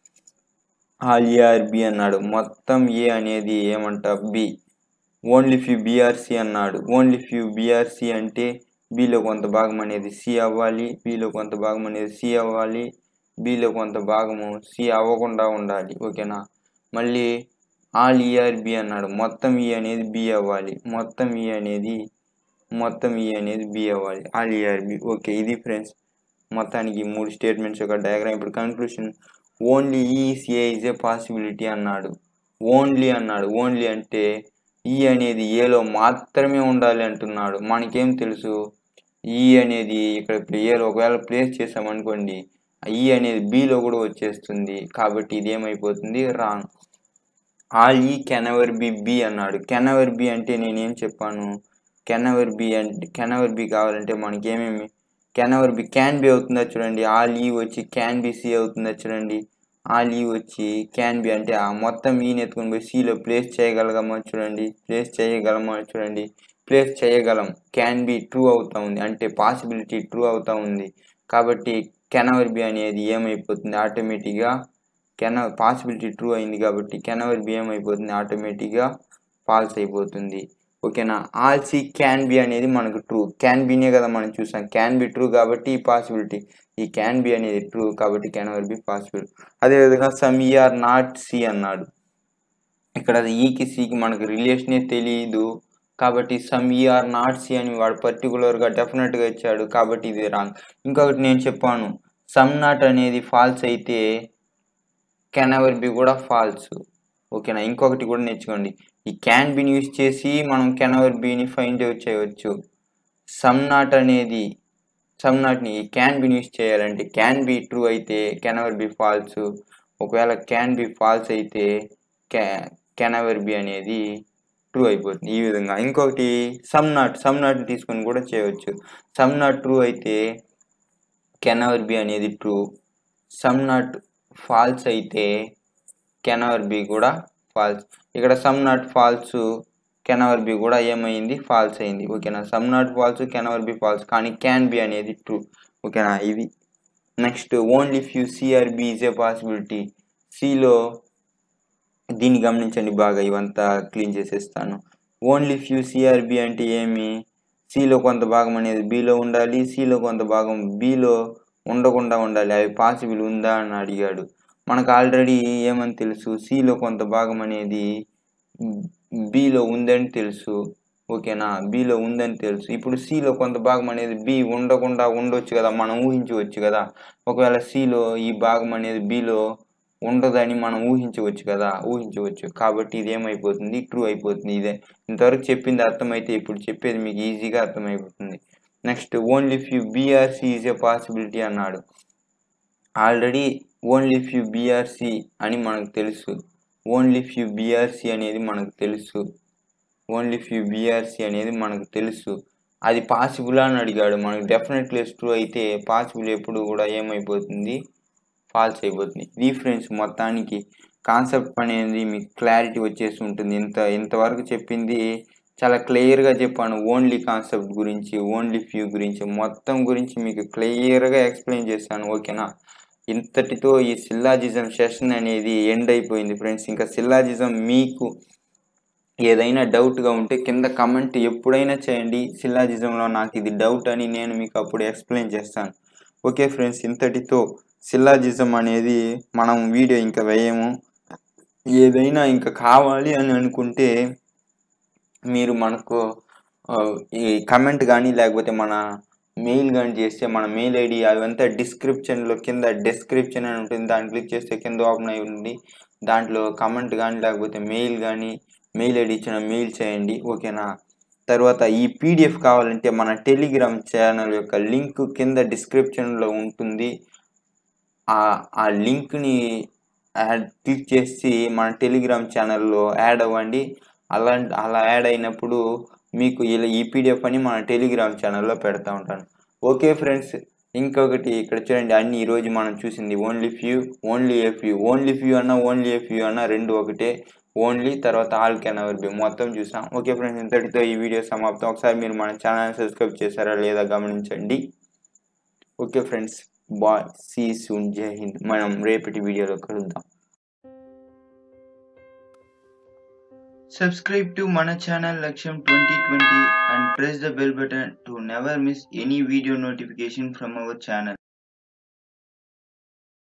A: ఆల్ ఏఆర్ బి అన్నాడు మొత్తం ఏ అనేది ఏమంట బి ఓన్లీ ఫ్యూ బీఆర్సి అన్నాడు ఓన్లీ ఫ్యూ బీఆర్సి అంటే బిలో కొంత భాగం అనేది సి అవ్వాలి బిలో కొంత భాగం అనేది సి అవ్వాలి బిలో కొంత భాగము సి అవ్వకుండా ఉండాలి ఓకేనా మళ్ళీ ఆల్ ఈఆర్బి అన్నాడు మొత్తం ఈ అనేది బి అవ్వాలి మొత్తం ఈ అనేది మొత్తం ఈ అనేది బి అవ్వాలి ఆల్ ఈఆర్బి ఓకే ఇది ఫ్రెండ్స్ మొత్తానికి ఈ మూడు స్టేట్మెంట్స్ యొక్క డయాగ్రామ్ ఇప్పుడు conclusion only E C A is a possibility అన్నాడు ఓన్లీ అన్నాడు ఓన్లీ అంటే ఈ అనేది ఏలో మాత్రమే ఉండాలి అంటున్నాడు మనకేం తెలుసు ఈ అనేది ఇక్కడ ఏలో ఒకవేళ ప్లేస్ చేసామనుకోండి ఈ అనేది బిలో కూడా వచ్చేస్తుంది కాబట్టి ఇది ఏమైపోతుంది wrong all E can ever be B అన్నాడు కెన్ ఎవర్ బి అంటే నేనేం చెప్పాను కెన్ ఎవర్ బి అంటే కెన్ ఎవర్ బి కావాలంటే మనకి ఏమేమి can ever be can be అవుతుందా చూడండి ఆల్ ఈ వచ్చి క్యాన్ బి సి అవుతుందా చూడండి ఆల్ ఈ వచ్చి క్యాన్ బి అంటే ఆ మొత్తం ఈని ఎత్తుకొని పోయి సిలో ప్లేస్ చేయగలగమా చూడండి ప్లేస్ చేయగలమా చూడండి ప్లేస్ చేయగలం క్యాన్ బి ట్రూ అవుతా ఉంది అంటే పాసిబిలిటీ ట్రూ అవుతా ఉంది కాబట్టి కెన్ ఎవర్ బి అనేది ఏమైపోతుంది ఆటోమేటిక్గా కెన్ పాసిబిలిటీ ట్రూ అయింది కాబట్టి కెన్ ఎవర్ బి ఏమైపోతుంది ఆటోమేటిక్గా ఫాల్స్ అయిపోతుంది ఓకేనా ఆల్ సి క్యాన్ బి అనేది మనకు ట్రూ క్యాన్ బీనే కదా మనం చూసాం క్యాన్ బి ట్రూ కాబట్టి ఈ పాసిబిలిటీ ఈ క్యాన్ బి అనేది ట్రూ కాబట్టి కెన్ ఎవర్ బి పాసిబుల్ అదేవిధంగా సమ్ ఈఆర్ నాట్ సి అన్నాడు ఇక్కడ ఈకి సికి మనకు రిలేషనే తెలియదు కాబట్టి సమ్ ఈఆర్ నాట్ సి అని వాడు పర్టికులర్గా డెఫినెట్గా ఇచ్చాడు కాబట్టి ఇది రాంగ్ ఇంకొకటి నేను చెప్పాను సమ్ నాట్ అనేది ఫాల్స్ అయితే కెన్ ఎవర్ బి కూడా ఫాల్స్ ఓకేనా ఇంకొకటి కూడా నేర్చుకోండి ఈ క్యాన్ బిని యూజ్ చేసి మనం కెన్ ఎవర్ బిని ఫైండ్ అవుట్ చేయవచ్చు సమ్ నాట్ అనేది సమ్ నాట్ని ఈ క్యాన్ బిని యూజ్ చేయాలంటే క్యాన్ బి ట్రూ అయితే కెన్ ఎవర్ బి ఫాల్స్ ఒకవేళ క్యాన్ బి ఫాల్స్ అయితే క్యా కెన్ ఎవర్ బి అనేది ట్రూ అయిపోతుంది ఈ విధంగా ఇంకొకటి సమ్ నాట్ సమ్ నాట్ తీసుకొని కూడా చేయవచ్చు సమ్ నాట్ ట్రూ అయితే కెన్ ఎవర్ బి అనేది ట్రూ సమ్ నాట్ ఫాల్స్ అయితే కెన్ ఎవర్ బి కూడా ఫాల్స్ ఇక్కడ some not false can ever be కూడా ఏమైంది ఫాల్స్ అయింది ఓకేనా some not false can ever be false కానీ క్యాన్ బి అనేది ట్రూ ఓకేనా ఇది next only few C are B is a possibility సిలో దీన్ని గమనించండి బాగా ఇవంతా క్లీన్ చేసేస్తాను ఓన్లీ ఫ్యూ సిఆర్బి అంటే ఏమి సిలో కొంత భాగం అనేది బిలో ఉండాలి సిలో కొంత భాగం బిలో ఉండకుండా ఉండాలి అవి పాసిబుల్ ఉందా అని అడిగాడు మనకు ఆల్రెడీ ఏమని తెలుసు సిలో కొంత భాగం అనేది బిలో ఉందని తెలుసు ఓకేనా బిలో ఉందని తెలుసు ఇప్పుడు సిలో కొంత భాగం అనేది బి ఉండకుండా ఉండొచ్చు కదా మనం ఊహించవచ్చు కదా ఒకవేళ సిలో ఈ భాగం అనేది బిలో ఉండదని మనం ఊహించవచ్చు కదా ఊహించవచ్చు కాబట్టి ఇది ఏమైపోతుంది ట్రూ అయిపోతుంది ఇదే ఇంతవరకు చెప్పింది అర్థమైతే ఇప్పుడు చెప్పేది మీకు ఈజీగా అర్థమైపోతుంది next only few B are C is a possibility అన్నాడు ఆల్రెడీ ఓన్లీ ఫ్యూ బీఆర్సి అని మనకు తెలుసు ఓన్లీ ఫ్యూ బీఆర్సి అనేది మనకు తెలుసు ఓన్లీ ఫ్యూ బీఆర్సి అనేది మనకు తెలుసు అది పాసిబుల్ అని అడిగాడు మనకి డెఫినెట్లీ ట్రూ అయితే పాసిబుల్ ఎప్పుడు కూడా ఏమైపోతుంది ఫాల్స్ అయిపోతుంది ఇది ఫ్రెండ్స్ మొత్తానికి కాన్సెప్ట్ అనేది మీకు క్లారిటీ వచ్చేసి ఉంటుంది ఇంత ఇంతవరకు చెప్పింది చాలా క్లియర్గా చెప్పాను ఓన్లీ కాన్సెప్ట్ గురించి ఓన్లీ ఫ్యూ గురించి మొత్తం గురించి మీకు క్లియర్గా ఎక్స్ప్లెయిన్ చేశాను ఓకేనా ఇంతటితో ఈ సిల్లాజిజం సెషన్ అనేది ఎండ్ అయిపోయింది ఫ్రెండ్స్ ఇంకా సిల్లాజిజం మీకు ఏదైనా డౌట్గా ఉంటే కింద కమెంట్ ఎప్పుడైనా చేయండి సిల్లాజిజంలో నాకు ఇది డౌట్ అని నేను మీకు అప్పుడు ఎక్స్ప్లెయిన్ చేస్తాను ఓకే ఫ్రెండ్స్ ఇంతటితో సిల్లాజిజం అనేది మనం వీడియో ఇంకా వేయము ఏదైనా ఇంకా కావాలి అని అనుకుంటే మీరు మనకు ఆ, ఈ కమెంట్ కానీ లేకపోతే మన మెయిల్ కానీ చేస్తే మన మెయిల్ ఐడి అవంతా డిస్క్రిప్షన్లో కింద డిస్క్రిప్షన్ అని ఉంటుంది దాన్ని క్లిక్ చేస్తే కింద ఓపెన్ అయి ఉంది దాంట్లో కమెంట్ కానీ లేకపోతే మెయిల్ కానీ మెయిల్ ఐడి ఇచ్చిన మెయిల్ చేయండి ఓకేనా తర్వాత ఈ పీడిఎఫ్ కావాలంటే మన టెలిగ్రామ్ ఛానల్ యొక్క లింక్ కింద డిస్క్రిప్షన్లో ఉంటుంది ఆ ఆ లింక్ని యాడ్ క్లిక్ చేసి మన టెలిగ్రామ్ ఛానల్లో యాడ్ అవ్వండి అలా అలా యాడ్ అయినప్పుడు మీకు ఇలా ఈ పీడిఎఫ్ అని మన టెలిగ్రామ్ ఛానల్లో పెడతా ఉంటాను ఓకే ఫ్రెండ్స్ ఇంకొకటి ఇక్కడ చూడండి అన్ని ఈరోజు మనం చూసింది only few only a few only few అన్న ఓన్లీ ఏ ఫ్యూ అన్న రెండు ఒకటే ఓన్లీ తర్వాత ఆల్ కెన్ అవర్ బి మొత్తం చూసాం ఓకే ఫ్రెండ్స్ ఇంతటితో ఈ వీడియో సమాప్తం ఒకసారి మీరు మన ఛానల్ సబ్స్క్రైబ్ చేశారా లేదా గమనించండి okay friends bye see soon జై హింద్ మనం రేపటి వీడియోలో కలుద్దాం
B: Subscribe to Mana channel Laksham 2020 and press the bell button to never miss any video notification from our channel.